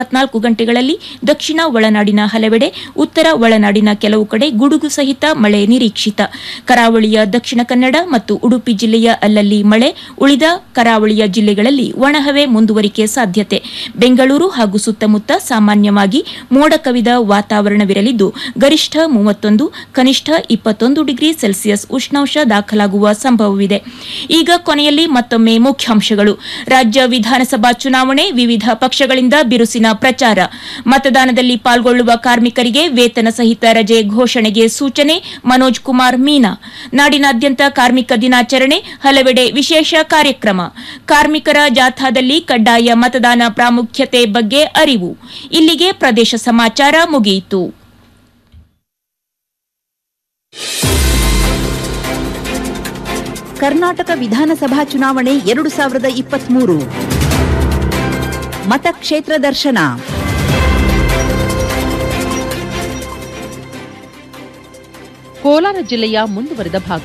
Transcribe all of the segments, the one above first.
ಇಪ್ಪತ್ನಾಲ್ಕು ಗಂಟೆಗಳಲ್ಲಿ ದಕ್ಷಿಣ ಒಳನಾಡಿನ ಹಲವೆಡೆ ಉತ್ತರ ಒಳನಾಡಿನ ಕೆಲವು ಕಡೆ ಗುಡುಗು ಸಹಿತ ಮಳೆ ನಿರೀಕ್ಷಿತ ಕರಾವಳಿಯ ದಕ್ಷಿಣ ಕನ್ನಡ ಮತ್ತು ಉಡುಪಿ ಜಿಲ್ಲೆಯ ಅಲ್ಲಲ್ಲಿ ಮಳೆ ಉಳಿದ ಕರಾವಳಿಯ ಜಿಲ್ಲೆಗಳಲ್ಲಿ ಒಣಹವೆ ಮುಂದುವರಿಕೆ ಸಾಧ್ಯತೆ ಬೆಂಗಳೂರು ಹಾಗೂ ಸುತ್ತಮುತ್ತ ಸಾಮಾನ್ಯವಾಗಿ ಮೋಡ ಕವಿದ ವಾತಾವರಣವಿರಲಿದ್ದು ಗರಿಷ್ಠ ಮೂವತ್ತೊಂದು ಕನಿಷ್ಠ ಇಪ್ಪತ್ತೊಂದು ಡಿಗ್ರಿ ಸೆಲ್ಸಿಯಸ್ ಉಷ್ಣಾಂಶ ದಾಖಲಾಗುವ ಸಂಭವವಿದೆ ಈಗ ಕೊನೆಯಲ್ಲಿ ಮತ್ತೊಮ್ಮೆ ಮುಖ್ಯಾಂಶಗಳು ರಾಜ್ಯ ವಿಧಾನಸಭಾ ಚುನಾವಣೆ ವಿವಿಧ ಪಕ್ಷಗಳಿಂದ ಬಿರುಸಿನ ಪ್ರಚಾರ ಮತದಾನದಲ್ಲಿ ಪಾಲ್ಗೊಳ್ಳುವ ಕಾರ್ಮಿಕರಿಗೆ ವೇತನ ಸಹಿತ ರಜೆ ಘೋಷಣೆಗೆ ಸೂಚನೆ ಮನೋಜ್ ಕುಮಾರ್ ಮೀನಾ ನಾಡಿನಾದ್ಯಂತ ಕಾರ್ಮಿಕ ದಿನಾಚರಣೆ ಹಲವೆಡೆ ವಿಶೇಷ ಕಾರ್ಯಕ್ರಮ ಕಾರ್ಮಿಕರ ಜಾಥಾದಲ್ಲಿ ಕಡ್ಡಾಯ ಮತದಾನ ಪ್ರಾಮುಖ್ಯತೆ ಬಗ್ಗೆ ಅರಿವು ಇಲ್ಲಿಗೆ ಪ್ರದೇಶ ಸಮಾಚಾರ ಮುಗಿಯಿತು ಕರ್ನಾಟಕ ವಿಧಾನಸಭಾ ಚುನಾವಣೆ ಎರಡು ಸಾವಿರದ ಇಪ್ಪತ್ಮೂರು ಮತಕ್ಷೇತ್ರ ದರ್ಶನ ಕೋಲಾರ ಜಿಲ್ಲೆಯ ಮುಂದುವರೆದ ಭಾಗ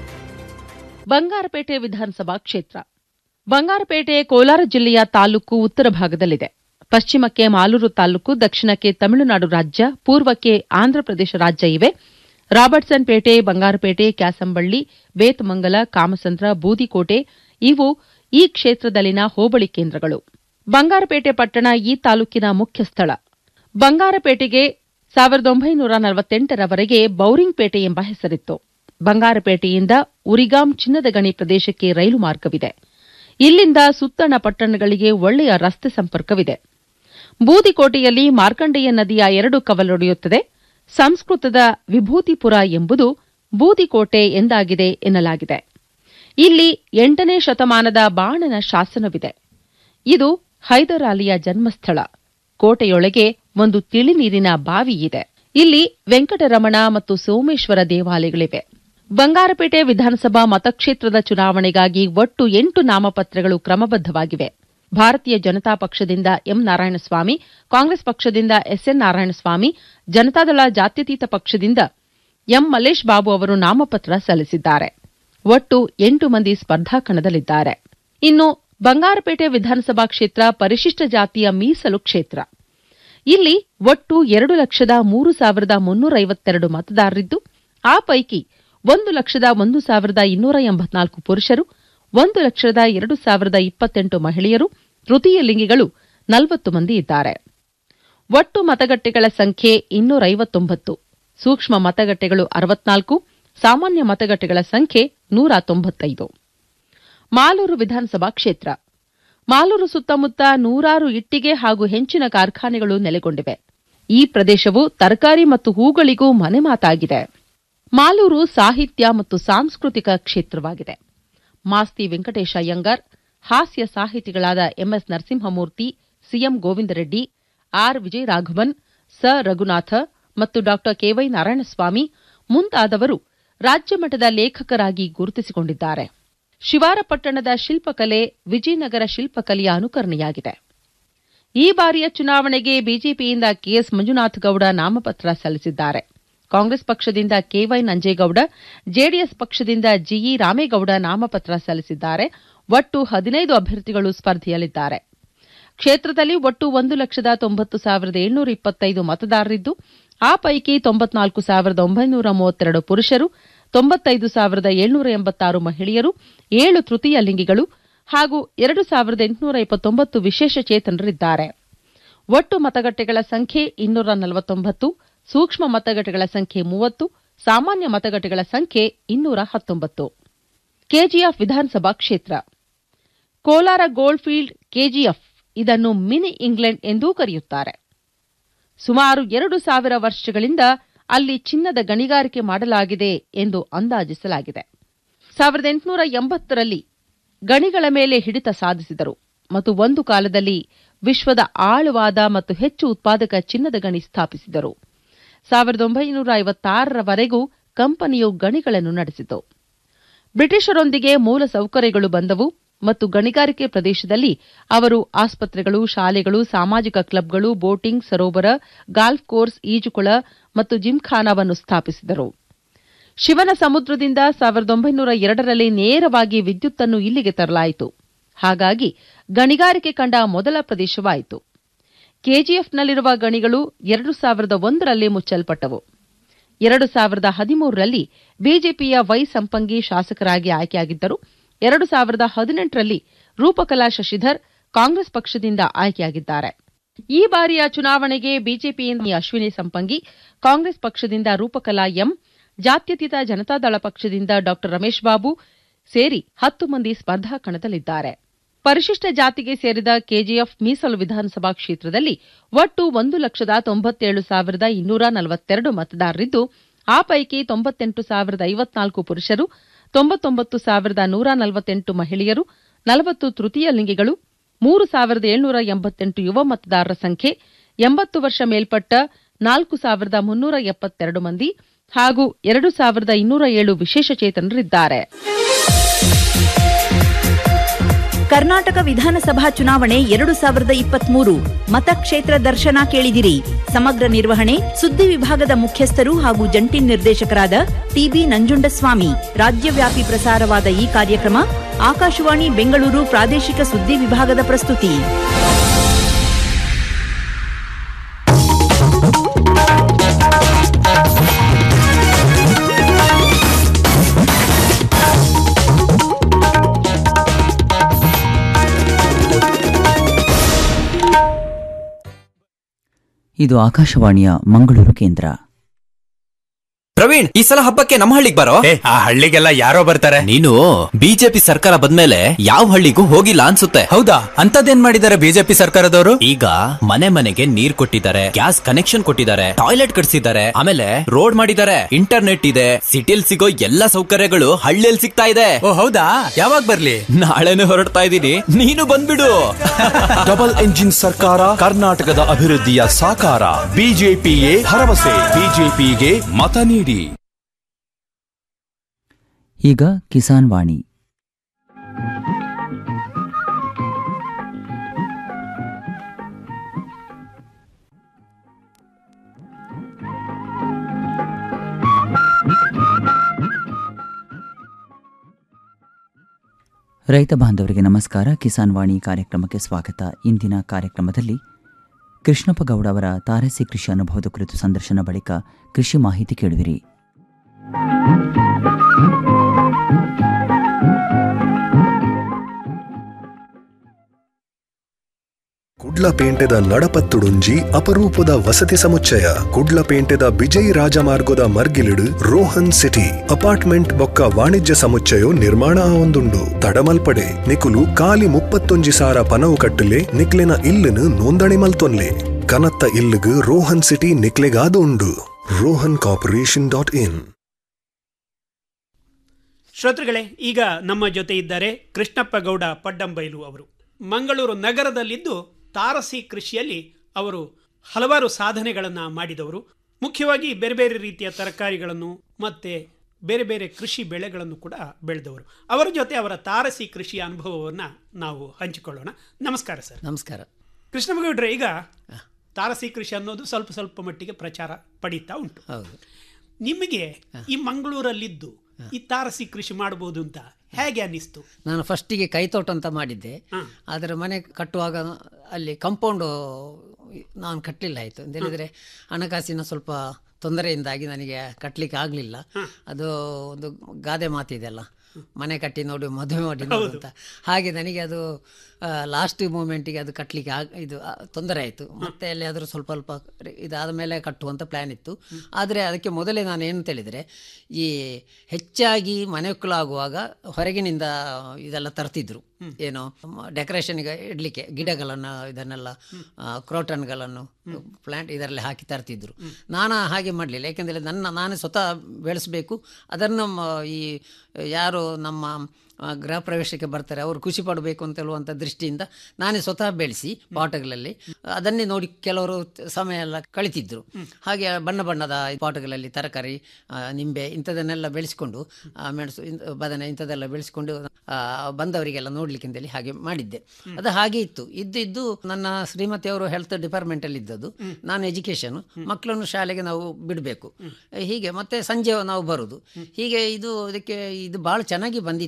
ಬಂಗಾರಪೇಟೆ ವಿಧಾನಸಭಾ ಕ್ಷೇತ್ರ ಬಂಗಾರಪೇಟೆ ಕೋಲಾರ ಜಿಲ್ಲೆಯ ತಾಲೂಕು ಉತ್ತರ ಭಾಗದಲ್ಲಿದೆ ಪಶ್ಚಿಮಕ್ಕೆ ಮಾಲೂರು ತಾಲೂಕು ದಕ್ಷಿಣಕ್ಕೆ ತಮಿಳುನಾಡು ರಾಜ್ಯ ಪೂರ್ವಕ್ಕೆ ಆಂಧ್ರಪ್ರದೇಶ ರಾಜ್ಯ ಇವೆ ರಾಬರ್ಟ್ಸನ್ ಪೇಟೆ ಬಂಗಾರಪೇಟೆ ಕ್ಯಾಸಂಬಳ್ಳಿ ಬೇತಮಂಗಲ ಕಾಮಸಂದ್ರ ಬೂದಿಕೋಟೆ ಇವು ಈ ಕ್ಷೇತ್ರದಲ್ಲಿನ ಹೋಬಳಿ ಕೇಂದ್ರಗಳು ಬಂಗಾರಪೇಟೆ ಪಟ್ಟಣ ಈ ತಾಲೂಕಿನ ಮುಖ್ಯ ಸ್ಥಳ ಬಂಗಾರಪೇಟೆಗೆ ಸಾವಿರದ ಒಂಬೈನೂರ ನಲವತ್ತೆಂಟರವರೆಗೆ ಬೌರಿಂಗ್ ಪೇಟೆ ಎಂಬ ಹೆಸರಿತ್ತು ಬಂಗಾರಪೇಟೆಯಿಂದ ಉರಿಗಾಂ ಚಿನ್ನದ ಗಣಿ ಪ್ರದೇಶಕ್ಕೆ ರೈಲು ಮಾರ್ಗವಿದೆ ಇಲ್ಲಿಂದ ಸುತ್ತಣ ಪಟ್ಟಣಗಳಿಗೆ ಒಳ್ಳೆಯ ರಸ್ತೆ ಸಂಪರ್ಕವಿದೆ ಬೂದಿಕೋಟೆಯಲ್ಲಿ ಮಾರ್ಕಂಡೇಯ ನದಿಯ ಎರಡು ಕವಲೊಡೆಯುತ್ತದೆ ಸಂಸ್ಕೃತದ ವಿಭೂತಿಪುರ ಎಂಬುದು ಬೂದಿಕೋಟೆ ಎಂದಾಗಿದೆ ಎನ್ನಲಾಗಿದೆ ಇಲ್ಲಿ ಎಂಟನೇ ಶತಮಾನದ ಬಾಣನ ಶಾಸನವಿದೆ ಇದು ಹೈದರ್ ಅಲಿಯ ಜನ್ಮಸ್ಥಳ ಕೋಟೆಯೊಳಗೆ ಒಂದು ತಿಳಿನೀರಿನ ಬಾವಿ ಇದೆ ಇಲ್ಲಿ ವೆಂಕಟರಮಣ ಮತ್ತು ಸೋಮೇಶ್ವರ ದೇವಾಲಯಗಳಿವೆ ಬಂಗಾರಪೇಟೆ ವಿಧಾನಸಭಾ ಮತಕ್ಷೇತ್ರದ ಚುನಾವಣೆಗಾಗಿ ಒಟ್ಟು ಎಂಟು ನಾಮಪತ್ರಗಳು ಕ್ರಮಬದ್ದವಾಗಿವೆ ಭಾರತೀಯ ಜನತಾ ಪಕ್ಷದಿಂದ ಎಂ ನಾರಾಯಣಸ್ವಾಮಿ ಕಾಂಗ್ರೆಸ್ ಪಕ್ಷದಿಂದ ಎಸ್ಎನ್ ನಾರಾಯಣಸ್ವಾಮಿ ಜನತಾದಳ ಜಾತ್ಯತೀತ ಪಕ್ಷದಿಂದ ಎಂ ಮಲ್ಲೇಶ್ ಬಾಬು ಅವರು ನಾಮಪತ್ರ ಸಲ್ಲಿಸಿದ್ದಾರೆ ಒಟ್ಟು ಎಂಟು ಮಂದಿ ಸ್ಪರ್ಧಾ ಕಣದಲ್ಲಿದ್ದಾರೆ ಇನ್ನು ಬಂಗಾರಪೇಟೆ ವಿಧಾನಸಭಾ ಕ್ಷೇತ್ರ ಪರಿಶಿಷ್ಟ ಜಾತಿಯ ಮೀಸಲು ಕ್ಷೇತ್ರ ಇಲ್ಲಿ ಒಟ್ಟು ಎರಡು ಲಕ್ಷದ ಮೂರು ಸಾವಿರದ ಮುನ್ನೂರ ಐವತ್ತೆರಡು ಮತದಾರರಿದ್ದು ಆ ಪೈಕಿ ಒಂದು ಲಕ್ಷದ ಒಂದು ಸಾವಿರದ ಇನ್ನೂರ ಎಂಬತ್ನಾಲ್ಕು ಪುರುಷರು ಒಂದು ಲಕ್ಷದ ಎರಡು ಸಾವಿರದ ಇಪ್ಪತ್ತೆಂಟು ಮಹಿಳೆಯರು ತೃತೀಯ ಲಿಂಗಿಗಳು ನಲವತ್ತು ಮಂದಿ ಇದ್ದಾರೆ ಒಟ್ಟು ಮತಗಟ್ಟೆಗಳ ಸಂಖ್ಯೆ ಇನ್ನೂರ ಐವತ್ತೊಂಬತ್ತು ಸೂಕ್ಷ್ಮ ಮತಗಟ್ಟೆಗಳು ಅರವತ್ನಾಲ್ಕು ಸಾಮಾನ್ಯ ಮತಗಟ್ಟೆಗಳ ಸಂಖ್ಯೆ ನೂರ ತೊಂಬತ್ತೈದು ಮಾಲೂರು ವಿಧಾನಸಭಾ ಕ್ಷೇತ್ರ ಮಾಲೂರು ಸುತ್ತಮುತ್ತ ನೂರಾರು ಇಟ್ಟಿಗೆ ಹಾಗೂ ಹೆಂಚಿನ ಕಾರ್ಖಾನೆಗಳು ನೆಲೆಗೊಂಡಿವೆ ಈ ಪ್ರದೇಶವು ತರಕಾರಿ ಮತ್ತು ಹೂಗಳಿಗೂ ಮನೆಮಾತಾಗಿದೆ ಮಾಲೂರು ಸಾಹಿತ್ಯ ಮತ್ತು ಸಾಂಸ್ಕೃತಿಕ ಕ್ಷೇತ್ರವಾಗಿದೆ ಮಾಸ್ತಿ ವೆಂಕಟೇಶ ಅಯ್ಯಂಗಾರ್ ಹಾಸ್ಯ ಸಾಹಿತಿಗಳಾದ M S Narasimhamurthy C M Govindareddy R Vijayaraghavan ಸ ರಘುನಾಥ ಮತ್ತು ಡಾ ಕೆವೈ ನಾರಾಯಣಸ್ವಾಮಿ ಮುಂತಾದವರು ರಾಜ್ಯಮಟ್ಟದ ಲೇಖಕರಾಗಿ ಗುರುತಿಸಿಕೊಂಡಿದ್ದಾರೆ ಶಿವಾರಪಟ್ಟಣದ ಶಿಲ್ಪಕಲೆ ವಿಜಯನಗರ ಶಿಲ್ಪಕಲೆಯ ಅನುಕರಣೆಯಾಗಿದೆ ಈ ಬಾರಿಯ ಚುನಾವಣೆಗೆ ಬಿಜೆಪಿಯಿಂದ ಕೆಎಸ್ ಮಂಜುನಾಥ ಗೌಡ ನಾಮಪತ್ರ ಸಲ್ಲಿಸಿದ್ದಾರೆ ಕಾಂಗ್ರೆಸ್ ಪಕ್ಷದಿಂದ ಕೆವೈ ನಂಜೇಗೌಡ ಜೆಡಿಎಸ್ ಪಕ್ಷದಿಂದ ಜಿಇ ರಾಮೇಗೌಡ ನಾಮಪತ್ರ ಸಲ್ಲಿಸಿದ್ದಾರೆ ಒಟ್ಟು ಹದಿನೈದು ಅಭ್ಯರ್ಥಿಗಳು ಸ್ಪರ್ಧೆಯಲ್ಲಿದ್ದಾರೆ ಕ್ಷೇತ್ರದಲ್ಲಿ ಒಟ್ಟು ಒಂದು ಲಕ್ಷದ ತೊಂಬತ್ತು ಸಾವಿರದ ಏಳ್ನೂರ ಇಪ್ಪತ್ತೈದು ಮತದಾರರಿದ್ದು ಆ ಪೈಕಿ ತೊಂಬತ್ನಾಲ್ಕು ಸಾವಿರದ ಒಂಬೈನೂರ ಮೂವತ್ತೆರಡು ಪುರುಷರು ತೊಂಬತ್ತೈದು ಸಾವಿರದ ಏಳ್ನೂರ ಎಂಬತ್ತಾರು ಮಹಿಳೆಯರು ಏಳು ತೃತೀಯ ಲಿಂಗಿಗಳು ಹಾಗೂ ಎರಡು ಸಾವಿರದ ಎಂಟುನೂರ ಇಪ್ಪತ್ತೊಂಬತ್ತು ವಿಶೇಷ ಚೇತನರಿದ್ದಾರೆ ಒಟ್ಟು ಮತಗಟ್ಟೆಗಳ ಸಂಖ್ಯೆ ಇನ್ನೂರ ನಲವತ್ತೊಂಬತ್ತು ಸೂಕ್ಷ್ಮ ಮತಗಟ್ಟೆಗಳ ಸಂಖ್ಯೆ ಮೂವತ್ತು ಸಾಮಾನ್ಯ ಮತಗಟ್ಟೆಗಳ ಸಂಖ್ಯೆ ಇನ್ನೂರ ಹತ್ತೊಂಬತ್ತು ಕೆಜಿಎಫ್ ವಿಧಾನಸಭಾ ಕ್ಷೇತ್ರ ಕೋಲಾರ ಗೋಲ್ಡ್ಫೀಲ್ಡ್ ಕೆಜಿಎಫ್ ಇದನ್ನು ಮಿನಿ ಇಂಗ್ಲೆಂಡ್ ಎಂದೂ ಕರೆಯುತ್ತಾರೆ ಸುಮಾರು ಎರಡು ಸಾವಿರ ವರ್ಷಗಳಿಂದ ಅಲ್ಲಿ ಚಿನ್ನದ ಗಣಿಗಾರಿಕೆ ಮಾಡಲಾಗಿದೆ ಎಂದು ಅಂದಾಜಿಸಲಾಗಿದೆ ಸಾವಿರದ ಎಂಟುನೂರ ಎಂಬತ್ತರಲ್ಲಿ ಗಣಿಗಳ ಮೇಲೆ ಹಿಡಿತ ಸಾಧಿಸಿದರು ಮತ್ತು ಒಂದು ಕಾಲದಲ್ಲಿ ವಿಶ್ವದ ಆಳವಾದ ಮತ್ತು ಹೆಚ್ಚು ಉತ್ಪಾದಕ ಚಿನ್ನದ ಗಣಿ ಸ್ಥಾಪಿಸಿದರು ಸಾವಿರದ ಒಂಬೈನೂರ ಐವತ್ತಾರರವರೆಗೂ ಕಂಪನಿಯು ಗಣಿಗಳನ್ನು ನಡೆಸಿತು ಬ್ರಿಟಿಷರೊಂದಿಗೆ ಮೂಲ ಸೌಕರ್ಯಗಳು ಬಂದವು ಮತ್ತು ಗಣಿಗಾರಿಕೆ ಪ್ರದೇಶದಲ್ಲಿ ಅವರು ಆಸ್ಪತ್ರೆಗಳು ಶಾಲೆಗಳು ಸಾಮಾಜಿಕ ಕ್ಲಬ್ಗಳು ಬೋಟಿಂಗ್ ಸರೋವರ ಗಾಲ್ಫ್ ಕೋರ್ಸ್ ಈಜುಕೊಳ ಮತ್ತು ಜಿಮ್ಖಾನಾವನ್ನು ಸ್ಥಾಪಿಸಿದರು ಶಿವನ ಸಮುದ್ರದಿಂದ ಸಾವಿರದ ಒಂಬೈನೂರ ಎರಡರಲ್ಲಿ ನೇರವಾಗಿ ವಿದ್ಯುತ್ತನ್ನು ಇಲ್ಲಿಗೆ ತರಲಾಯಿತು ಹಾಗಾಗಿ ಗಣಿಗಾರಿಕೆ ಕಂಡ ಮೊದಲ ಪ್ರದೇಶವಾಯಿತು ಕೆಜಿಎಫ್ನಲ್ಲಿರುವ ಗಣಿಗಳು ಎರಡು ಸಾವಿರದ ಒಂದರಲ್ಲಿ ಮುಚ್ಚಲ್ಪಟ್ಟವು ಎರಡು ಸಾವಿರದ ಹದಿಮೂರರಲ್ಲಿ ಬಿಜೆಪಿಯ ವೈ ಸಂಪಂಗಿ ಶಾಸಕರಾಗಿ ಆಯ್ಕೆಯಾಗಿದ್ದರು ಎರಡು ಸಾವಿರದ ಹದಿನೆಂಟರಲ್ಲಿ ರೂಪಕಲಾ ಶಶಿಧರ್ ಕಾಂಗ್ರೆಸ್ ಪಕ್ಷದಿಂದ ಆಯ್ಕೆಯಾಗಿದ್ದಾರೆ ಈ ಬಾರಿಯ ಚುನಾವಣೆಗೆ ಬಿಜೆಪಿಯಿಂದ ಅಶ್ವಿನಿ ಸಂಪಂಗಿ ಕಾಂಗ್ರೆಸ್ ಪಕ್ಷದಿಂದ ರೂಪಕಲಾ ಎಂ ಜಾತ್ಯತೀತ ಜನತಾದಳ ಪಕ್ಷದಿಂದ ಡಾ ರಮೇಶ್ ಬಾಬು ಸೇರಿ ಹತ್ತು ಮಂದಿ ಸ್ಪರ್ಧಾ ಕಣದಲ್ಲಿದ್ದಾರೆ ಪರಿಶಿಷ್ಟ ಜಾತಿಗೆ ಸೇರಿದ ಕೆಜಿಎಫ್ ಮೀಸಲು ವಿಧಾನಸಭಾ ಕ್ಷೇತ್ರದಲ್ಲಿ ಒಟ್ಟು ಒಂದು ಲಕ್ಷದ ತೊಂಬತ್ತೇಳು ಸಾವಿರದ ಇನ್ನೂರ ನಲವತ್ತೆರಡು ಮತದಾರರಿದ್ದು ಆ ಪೈಕಿ ತೊಂಬತ್ತೆಂಟು ಸಾವಿರದ ಐವತ್ನಾಲ್ಕು ಪುರುಷರು ತೊಂಬತ್ತೊಂಬತ್ತು ಸಾವಿರದ ನೂರ ನಲವತ್ತೆಂಟು ಮಹಿಳೆಯರು ನಲವತ್ತು ತೃತೀಯ ಲಿಂಗಿಗಳು ಮೂರು ಸಾವಿರದ ಏಳ್ನೂರ ಎಂಬತ್ತೆಂಟು ಯುವ ಮತದಾರರ ಸಂಖ್ಯೆ ಎಂಬತ್ತು ವರ್ಷ ಮೇಲ್ಪಟ್ಟ ನಾಲ್ಕು ಸಾವಿರದ ಮುನ್ನೂರ ಎಪ್ಪತ್ತೆರಡು ಮಂದಿ ಹಾಗೂ ಎರಡು ಸಾವಿರದ ಇನ್ನೂರ ಏಳು ವಿಶೇಷಚೇತನರಿದ್ದಾರೆ ಕರ್ನಾಟಕ ವಿಧಾನಸಭಾ ಚುನಾವಣೆ ಎರಡು ಸಾವಿರದ ಇಪ್ಪತ್ಮೂರು ಮತಕ್ಷೇತ್ರ ದರ್ಶನ ಕೇಳಿದಿರಿ ಸಮಗ್ರ ನಿರ್ವಹಣೆ ಸುದ್ದಿ ವಿಭಾಗದ ಮುಖ್ಯಸ್ಥರು ಹಾಗೂ ಜಂಟಿ ನಿರ್ದೇಶಕರಾದ ಟಿಬಿ ನಂಜುಂಡಸ್ವಾಮಿ ರಾಜ್ಯವ್ಯಾಪಿ ಪ್ರಸಾರವಾದ ಈ ಕಾರ್ಯಕ್ರಮ ಆಕಾಶವಾಣಿ ಬೆಂಗಳೂರು ಪ್ರಾದೇಶಿಕ ಸುದ್ದಿ ವಿಭಾಗದ ಪ್ರಸ್ತುತಿ ಇದು ಆಕಾಶವಾಣಿಯ ಮಂಗಳೂರು ಕೇಂದ್ರ ಪ್ರವೀಣ್ ಈ ಸಲ ಹಬ್ಬಕ್ಕೆ ನಮ್ಮ ಹಳ್ಳಿಗೆ ಬರೋ ಏ ಆ ಹಳ್ಳಿಗೆಲ್ಲ ಯಾರೋ ಬರ್ತಾರೆ ನೀನು ಬಿಜೆಪಿ ಸರ್ಕಾರ ಬಂದ್ಮೇಲೆ ಯಾವ ಹಳ್ಳಿಗೂ ಹೋಗಿಲ್ಲ ಅನ್ಸುತ್ತೆ ಹೌದಾ ಅಂತದೇನ್ ಮಾಡಿದ್ದಾರೆ ಬಿಜೆಪಿ ಸರ್ಕಾರದವರು ಈಗ ಮನೆ ಮನೆಗೆ ನೀರ್ ಕೊಟ್ಟಿದ್ದಾರೆ ಗ್ಯಾಸ್ ಕನೆಕ್ಷನ್ ಕೊಟ್ಟಿದ್ದಾರೆ ಟಾಯ್ಲೆಟ್ ಕಟ್ಸಿದ್ದಾರೆ ಆಮೇಲೆ ರೋಡ್ ಮಾಡಿದ್ದಾರೆ ಇಂಟರ್ನೆಟ್ ಇದೆ ಸಿಟಿಲ್ ಸಿಗೋ ಎಲ್ಲಾ ಸೌಕರ್ಯಗಳು ಹಳ್ಳಿಯಲ್ಲಿ ಸಿಗ್ತಾ ಇದೆ ಓ ಹೌದಾ ಯಾವಾಗ ಬರ್ಲಿ ನಾಳೆನೆ ಹೊರಡ್ತಾ ಇದ್ದೀನಿ ನೀನು ಬಂದ್ಬಿಡು ಡಬಲ್ ಎಂಜಿನ್ ಸರ್ಕಾರ ಕರ್ನಾಟಕದ ಅಭಿವೃದ್ಧಿಯ ಸಾಕಾರ ಬಿಜೆಪಿಯೇ ಭರವಸೆ ಬಿಜೆಪಿಗೆ ಮತ ನೀಡಿ ಈಗ ಕಿಸಾನ್ ವಾಣಿ ರೈತ ಬಾಂಧವರಿಗೆ ನಮಸ್ಕಾರ ಕಿಸಾನ್ ವಾಣಿ ಕಾರ್ಯಕ್ರಮಕ್ಕೆ ಸ್ವಾಗತ ಇಂದಿನ ಕಾರ್ಯಕ್ರಮದಲ್ಲಿ ಕೃಷ್ಣಪ್ಪ ಗೌಡ ಅವರ ತಾರಸಿ ಕೃಷಿ ಅನುಭವದ ಕುರಿತು ಸಂದರ್ಶನ ಬಳಿಕ ಕೃಷಿ ಮಾಹಿತಿ ಕೇಳುವಿರಿ ಕುಡ್ಲಪೇಂಟೆದ ನಡಪತ್ತುಡುಂಜಿ ಅಪರೂಪದ ವಸತಿ ಸಮುಚ್ಚಯ ಕುಡ್ಲಪೇಂಟೆದ ಬಿಜೈ ರಾಜಮಾರ್ಗದ ಮರ್ಗಿಲಿಡು ರೋಹನ್ ಸಿಟಿ ಅಪಾರ್ಟ್ಮೆಂಟ್ ಬೊಕ್ಕ ವಾಣಿಜ್ಯ ಸಮುಚ್ಚಯೋ ನಿರ್ಮಾಣ ಆವೊಂದುಂಡು ತಡಮಲ್ಪಡೆ ನಿಕುಲು ಕಾಲಿ ಮುಪ್ಪತ್ತೊಂಜಿ ಸಾರ ಪನವು ಕಟ್ಟಲೆ ನಿಕ್ಲೆನ ಇಲ್ಲುನು ನೋಂದಣಿ ಮಲ್ತೊನ್ಲೆ ಕನತ್ತ ಇಲ್ಲುಗು ರೋಹನ್ ಸಿಟಿ ನಿಕ್ಲೆಗಾದು ಉಂಡು ರೋಹನ್ ಕಾರ್ಪೊರೇಷನ್ ಡಾಟ್ ಇನ್ ಶ್ರೋತೃಗಳೇ ಈಗ ನಮ್ಮ ಜೊತೆ ಇದ್ದಾರೆ ಕೃಷ್ಣಪ್ಪ ಗೌಡ ಪಡ್ಡಂಬೈಲು ಅವರು ಮಂಗಳೂರು ನಗರದಲ್ಲಿದ್ದು ತಾರಸಿ ಕೃಷಿಯಲ್ಲಿ ಅವರು ಹಲವಾರು ಸಾಧನೆಗಳನ್ನು ಮಾಡಿದವರು ಮುಖ್ಯವಾಗಿ ಬೇರೆ ಬೇರೆ ರೀತಿಯ ತರಕಾರಿಗಳನ್ನು ಮತ್ತೆ ಬೇರೆ ಬೇರೆ ಕೃಷಿ ಬೆಳೆಗಳನ್ನು ಕೂಡ ಬೆಳೆದವರು ಅವರ ಜೊತೆ ಅವರ ತಾರಸಿ ಕೃಷಿಯ ಅನುಭವವನ್ನು ನಾವು ಹಂಚಿಕೊಳ್ಳೋಣ ನಮಸ್ಕಾರ ಸರ್ ನಮಸ್ಕಾರ ಕೃಷ್ಣಪ್ಪಗೌಡ್ರೆ ಈಗ ತಾರಸಿ ಕೃಷಿ ಅನ್ನೋದು ಸ್ವಲ್ಪ ಸ್ವಲ್ಪ ಮಟ್ಟಿಗೆ ಪ್ರಚಾರ ಪಡೀತಾ ಉಂಟು ಹೌದು ನಿಮಗೆ ಈ ಮಂಗಳೂರಲ್ಲಿದ್ದು ಈ ತಾರಸಿ ಕೃಷಿ ಮಾಡಬಹುದು ಅಂತ ಹೇಗೆ ಅನ್ನಿಸ್ತು ನಾನು ಫಸ್ಟಿಗೆ ಕೈತೋಟ ಅಂತ ಮಾಡಿದ್ದೆ ಹಾಂ. ಆದರೆ ಮನೆ ಕಟ್ಟುವಾಗ ಅಲ್ಲಿ ಕಂಪೌಂಡು ನಾನು ಕಟ್ಟಲಿಲ್ಲ ಆಯಿತು ಅಂತ ಹೇಳಿದರೆ ಹಣಕಾಸಿನ ಸ್ವಲ್ಪ ತೊಂದರೆಯಿಂದಾಗಿ ನನಗೆ ಕಟ್ಟಲಿಕ್ಕೆ ಆಗಲಿಲ್ಲ ಅದು ಒಂದು ಗಾದೆ ಮಾತಿದೆಯಲ್ಲ ಮನೆ ಕಟ್ಟಿ ನೋಡಿ ಮದುವೆ ಮಾಡಿ ನೋಡು ಅಂತ ಹಾಗೆ ನನಗೆ ಅದು ಲಾಸ್ಟ್ ಮೂಮೆಂಟಿಗೆ ಅದು ಕಟ್ಟಲಿಕ್ಕೆ ಆಗ ಇದು ಆ, ತೊಂದರೆ ಆಯಿತು ಮತ್ತೆ ಅಲ್ಲಿ ಆದರೂ ಸ್ವಲ್ಪ ಸ್ವಲ್ಪ ರೆ- ಇದಾದ ಮೇಲೆ ಕಟ್ಟುವಂಥ ಪ್ಲ್ಯಾನ್ ಇತ್ತು ಆದರೆ ಅದಕ್ಕೆ ಮೊದಲೇ ನಾನು ಏನು ಹೇಳಿದರೆ ಈ ಹೆಚ್ಚಾಗಿ ಮನೆ ಆಗುವಾಗ ಹೊರಗಿನಿಂದ ಇದೆಲ್ಲ ತರ್ತಿದ್ರು ಏನು ಡೆಕೋರೇಷನ್ಗೆ ಇಡಲಿಕ್ಕೆ ಗಿಡಗಳನ್ನು ಇದನ್ನೆಲ್ಲ ಕ್ರೋಟನ್ಗಳನ್ನು ಪ್ಲಾಂಟ್ ಇದರಲ್ಲಿ ಹಾಕಿ ತರ್ತಿದ್ರು ನಾನು ಹಾಗೆ ಮಾಡಲಿಲ್ಲ ಯಾಕೆಂದರೆ ನನ್ನ ನಾನೇ ಸ್ವತಃ ಬೆಳೆಸಬೇಕು ಅದನ್ನು ಮ- ಈ ಯಾರು ನಮ್ಮ ಆ, ಗೃಹ ಪ್ರವೇಶಕ್ಕೆ ಬರ್ತಾರೆ ಅವರು ಖುಷಿ ಪಡಬೇಕು ಅಂತ ಹೇಳುವಂಥ ದೃಷ್ಟಿಯಿಂದ ನಾನೇ ಸ್ವತಃ ಬೆಳೆಸಿ ಪಾಟ್ಗಳಲ್ಲಿ ಅದನ್ನೇ ನೋಡಿ ಕೆಲವರು ತ- ಸಮಯ ಎಲ್ಲ ಕಳಿತಿದ್ರು ಹಾಗೆ ಬಣ್ಣ ಬಣ್ಣದ ಪಾಟ್ಗಳಲ್ಲಿ ತರಕಾರಿ ಆ, ನಿಂಬೆ ಇಂಥದನ್ನೆಲ್ಲ ಬೆಳೆಸಿಕೊಂಡು ಆ, ಮೆಣಸು ಇಂಥ- ಬದನೆ ಇಂಥದ್ದೆಲ್ಲ ಬೆಳೆಸಿಕೊಂಡು ಆ, ಬಂದವರಿಗೆಲ್ಲ ನೋಡ್ಲಿಕ್ಕೆ ಅಂತೇಳಿ ಹಾಗೆ ಮಾಡಿದ್ದೆ ಅದು ಹಾಗೆ ಇತ್ತು ಇದ್ದು ಇದ್ದು ನನ್ನ ಶ್ರೀಮತಿಯವರು ಹೆಲ್ತ್ ಡಿಪಾರ್ಟ್ಮೆಂಟಲ್ಲಿ ಇದ್ದದ್ದು ನಾನು ಎಜುಕೇಷನ್ ಮಕ್ಕಳನ್ನು ಶಾಲೆಗೆ ನಾವು ಬಿಡಬೇಕು ಹೀಗೆ ಮತ್ತೆ ಸಂಜೆ ನಾವು ಬರುದು ಹೀಗೆ ಇದು ಇದಕ್ಕೆ ಇದು ಭಾಳ ಚೆನ್ನಾಗಿ ಬಂದಿತ್ತು ಈ ನಮ್ಮ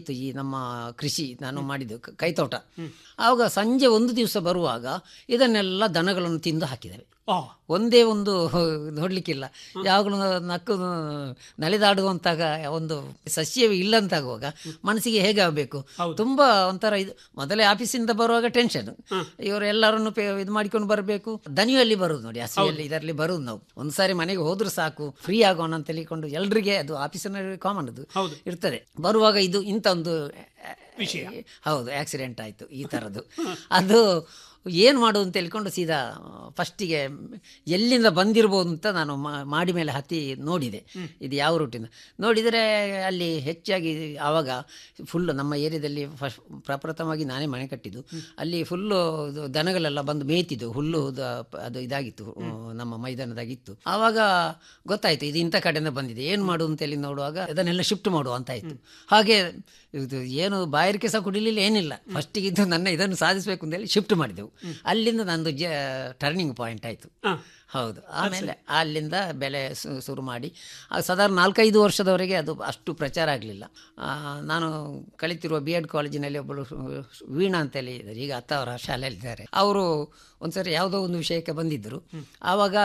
ನಮ್ಮ ಕೃಷಿ ನಾನು ಮಾಡಿದ್ದು ಕ- ಕೈತೋಟ ಆವಾಗ ಸಂಜೆ ಒಂದು ದಿವಸ ಬರುವಾಗ ಇದನ್ನೆಲ್ಲ ದನಗಳನ್ನು ತಿಂದು ಹಾಕಿದ್ದೇವೆ ಆ, ಒಂದೇ ಒಂದು ನೋಡ್ಲಿಕ್ಕಿಲ್ಲ ಯಾವಾಗಲೂ ನಕ್ಕು ನಲಿದಾಡುವಂತಾಗ ಒಂದು ಸಸ್ಯವೇ ಇಲ್ಲ ಅಂತಾಗುವಾಗ ಮನಸ್ಸಿಗೆ ಹೇಗೆ ಆಗಬೇಕು ತುಂಬಾ ಒಂಥರ ಇದು ಮೊದಲೇ ಆಫೀಸಿಂದ ಬರುವಾಗ ಟೆನ್ಷನ್ ಇವರು ಎಲ್ಲರನ್ನು ಇದು ಮಾಡಿಕೊಂಡು ಬರಬೇಕು ದನಿಯಲ್ಲಿ ಬರುದು ನೋಡಿ ಹಸಿಯಲ್ಲಿ ಇದರಲ್ಲಿ ಬರುದು ನಾವು ಒಂದ್ಸಾರಿ ಮನೆಗೆ ಹೋದ್ರು ಸಾಕು ಫ್ರೀ ಆಗೋಣ ಅಂತ ಹೇಳಿಕೊಂಡು ಎಲ್ರಿಗೆ ಅದು ಆಫೀಸಿನಲ್ಲಿ ಕಾಮನ್ ಅದು ಹೌದು. ಇರ್ತದೆ ಬರುವಾಗ ಇದು ಇಂಥ ಒಂದು ವಿಷಯ. ಹೌದು ಆಕ್ಸಿಡೆಂಟ್ ಆಯಿತು ಈ ಥರದ್ದು ಅದು ಏನು ಮಾಡೋದು ಅಂತ ಹೇಳ್ಕೊಂಡು ಸೀದಾ ಫಸ್ಟಿಗೆ ಎಲ್ಲಿಂದ ಬಂದಿರ್ಬೋದು ಅಂತ ನಾನು ಮಾ- ಮಾಡಿ ಮೇಲೆ ಹತ್ತಿ ನೋಡಿದೆ ಇದು ಯಾವ ರೂಟಿಂದ ನೋಡಿದರೆ ಅಲ್ಲಿ ಹೆಚ್ಚಾಗಿ ಆವಾಗ ಫುಲ್ ನಮ್ಮ ಏರಿಯಾದಲ್ಲಿ ಫಸ್ಟ್ ಪ್ರಪ್ರಥಮವಾಗಿ ನಾನೇ ಮನೆ ಕಟ್ಟಿದ್ದು ಅಲ್ಲಿ ಫುಲ್ಲು ದನಗಳೆಲ್ಲ ಬಂದು ಮೇಯ್ತಿದ್ದು ಹುಲ್ಲು ದ- ಅದು ಇದಾಗಿತ್ತು ನಮ್ಮ ಮೈದಾನದಾಗಿತ್ತು ಆವಾಗ ಗೊತ್ತಾಯ್ತು ಇದು ಇಂಥ ಕಡೆಯಿಂದ ಬಂದಿದೆ ಏನು ಮಾಡು ಅಂತೇಳಿ ನೋಡುವಾಗ ಅದನ್ನೆಲ್ಲ ಶಿಫ್ಟ್ ಮಾಡುವ ಅಂತ ಆಯಿತು ಹಾಗೆ ಇದು ಏನು ಬಾಯಾರಿಕೆ ಸಹ ಕುಡಿಲಿಲ್ಲ ಏನಿಲ್ಲ ಫಸ್ಟಿಗೆ ಇದು ನನ್ನ ಇದನ್ನು ಸಾಧಿಸಬೇಕು ಅಂತೇಳಿ ಶಿಫ್ಟ್ ಮಾಡಿದೆವು ಅಲ್ಲಿಂದ ನಂದು ಜ ಟರ್ನಿಂಗ್ ಪಾಯಿಂಟ್ ಆಯಿತು ಹೌದು ಆಮೇಲೆ ಅಲ್ಲಿಂದ ಬೆಲೆ ಶು- ಶುರು ಮಾಡಿ ಆ ಸಾಧಾರಣ ನಾಲ್ಕೈದು ವರ್ಷದವರೆಗೆ ಅದು ಅಷ್ಟು ಪ್ರಚಾರ ಆಗಲಿಲ್ಲ ನಾನು ಕಲಿತಿರುವ ಬಿ ಎಡ್ ಕಾಲೇಜಿನಲ್ಲಿ ಒಬ್ಬಳು ಶು- ವೀಣಾ ಅಂತೇಳಿ ಇದ್ದಾರೆ ಈಗ ಹತ್ತವರ ಶಾಲೆಯಲ್ಲಿದ್ದಾರೆ ಅವರು ಒಂದ್ಸರಿ ಯಾವುದೋ ಒಂದು ವಿಷಯಕ್ಕೆ ಬಂದಿದ್ದರು ಆವಾಗ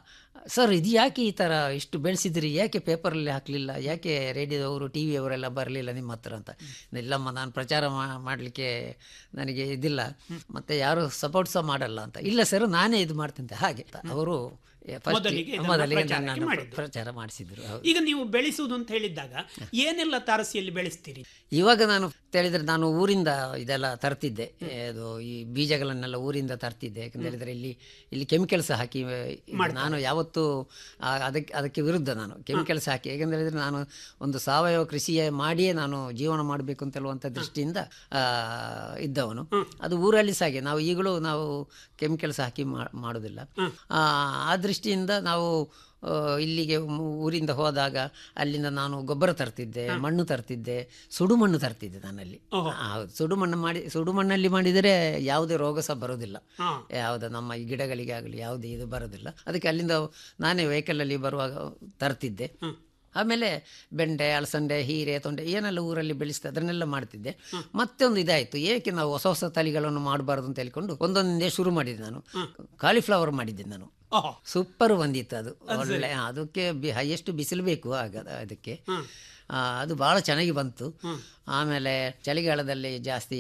ಸರ್ ಇದು ಯಾಕೆ ಈ ಥರ ಇಷ್ಟು ಬೆಳೆಸಿದ್ರಿ ಯಾಕೆ ಪೇಪರಲ್ಲಿ ಹಾಕಲಿಲ್ಲ ಯಾಕೆ ರೇಡಿಯೋದವರು ಟಿ ವಿಯವರೆಲ್ಲ ಬರಲಿಲ್ಲ ನಿಮ್ಮ ಹತ್ರ ಅಂತ ಇಲ್ಲಮ್ಮ ನಾನು ಪ್ರಚಾರ ಮಾಡಲಿಕ್ಕೆ ನನಗೆ ಇದಿಲ್ಲ ಮತ್ತು ಯಾರು ಸಪೋರ್ಟ್ ಸಹ ಮಾಡಲ್ಲ ಅಂತ ಇಲ್ಲ ಸರ್ ನಾನೇ ಇದು ಮಾಡ್ತಂತೆ ಹಾಗೆ ಅವರು first ಮೊದಲಿಗೆ ಇದನ್ನ ಮೊದಲಿಗೆ ಪ್ರಚಾರಕ್ಕೆ ನನ್ನನ್ನು ಮಾಡಿದ್ದು. ಪ್ರಚಾರ ಮಾಡಿಸಿದ್ರು ಹೌದು ಈಗ ನೀವು ಬೆಳೆಸುವುದು ಅಂತ ಹೇಳಿದ್ದಾಗ ಏನೆಲ್ಲ ತಾರಸಿಯಲ್ಲಿ ಬೆಳೆಸ್ತೀರಿ ಇವಾಗ ನಾನು ಹೇಳಿದ್ರೆ ನಾನು ಊರಿಂದ ಇದೆಲ್ಲ ತರ್ತಿದ್ದೆ ಅದು ಈ ಬೀಜಗಳನ್ನೆಲ್ಲ ಊರಿಂದ ತರ್ತಿದ್ದೆ ಯಾಕಂತ ಹೇಳಿದ್ರೆ ಇಲ್ಲಿ ಇಲ್ಲಿ ಕೆಮಿಕಲ್ಸ್ ಹಾಕಿ ಇದು ನಾನು ಯಾವತ್ತೂ ಆ, ಅದಕ್ಕೆ ಅದಕ್ಕೆ ವಿರುದ್ಧ ನಾನು ಕೆಮಿಕಲ್ಸ್ ಹಾಕಿ ಯಾಕಂತ ಹೇಳಿದ್ರೆ ನಾನು ಒಂದು ಸಾವಯವ ಕೃಷಿಯೇ ಮಾಡಿಯೇ ನಾನು ಜೀವನ ಮಾಡಬೇಕು ಅಂತ ಹೇಳುವಂಥ ದೃಷ್ಟಿಯಿಂದ ಆ, ಇದ್ದವನು ಅದು ಊರಲ್ಲಿ ಸಹ ಹಾಗೆ ನಾವು ಈಗಲೂ ನಾವು ಕೆಮಿಕಲ್ಸ್ ಹಾಕಿ ಮಾ- ಮಾಡೋದಿಲ್ಲ ಆ, ಆ ದೃಷ್ಟಿಯಿಂದ ನಾವು ಆ, ಇಲ್ಲಿಗೆ ಮು- ಊರಿಂದ ಹೋದಾಗ ಅಲ್ಲಿಂದ ನಾನು ಗೊಬ್ಬರ ತರ್ತಿದ್ದೆ ಮಣ್ಣು ತರ್ತಿದ್ದೆ ಸುಡು ಮಣ್ಣು ತರ್ತಿದ್ದೆ ನಾನಲ್ಲಿ ಆ, ಹೌದು ಸುಡು ಮಣ್ಣು ಮಾಡಿ ಸುಡು ಮಣ್ಣಲ್ಲಿ ಮಾಡಿದರೆ ಯಾವುದೇ ರೋಗ ಸಹ ಬರೋದಿಲ್ಲ ಹಾ. ಯಾವುದೇ ನಮ್ಮ ಈ ಗಿಡಗಳಿಗೆ ಆಗಲಿ ಯಾವುದೇ ಇದು ಬರೋದಿಲ್ಲ ಅದಕ್ಕೆ ಅಲ್ಲಿಂದ ನಾನೇ ವೆಹಿಕಲಲ್ಲಿ ಬರುವಾಗ ತರ್ತಿದ್ದೆ ಆಮೇಲೆ ಬೆಂಡೆ ಅಲಸಂಡೆ ಹೀರೆ ತೊಂಡೆ ಏನೆಲ್ಲ ಊರಲ್ಲಿ ಬೆಳೆಸ್ತೆ ಅದನ್ನೆಲ್ಲ ಮಾಡ್ತಿದ್ದೆ ಮತ್ತೆ ಒಂದು ಇದಾಯಿತು ಏಕೆ ನಾವು ಹೊಸ ಹೊಸ ತಳಿಗಳನ್ನು ಮಾಡಬಾರ್ದು ಅಂತ ಹೇಳ್ಕೊಂಡು ಒಂದೊಂದೇ ಶುರು ಮಾಡಿದ್ದೆ ನಾನು ಕಾಲಿಫ್ಲವರ್ ಮಾಡಿದ್ದೆ ನಾನು ಓಹೋ ಸೂಪರ್ ಬಂದಿತ್ತು ಅದು ಒಳ್ಳೆ ಅದಕ್ಕೆ ಹೈಯೆಸ್ಟ್ ಬಿಸಿಲು ಬೇಕು ಆಗ ಅದಕ್ಕೆ ಆ, ಅದು ಭಾಳ ಚೆನ್ನಾಗಿ ಬಂತು ಆಮೇಲೆ ಚಳಿಗಾಲದಲ್ಲಿ ಜಾಸ್ತಿ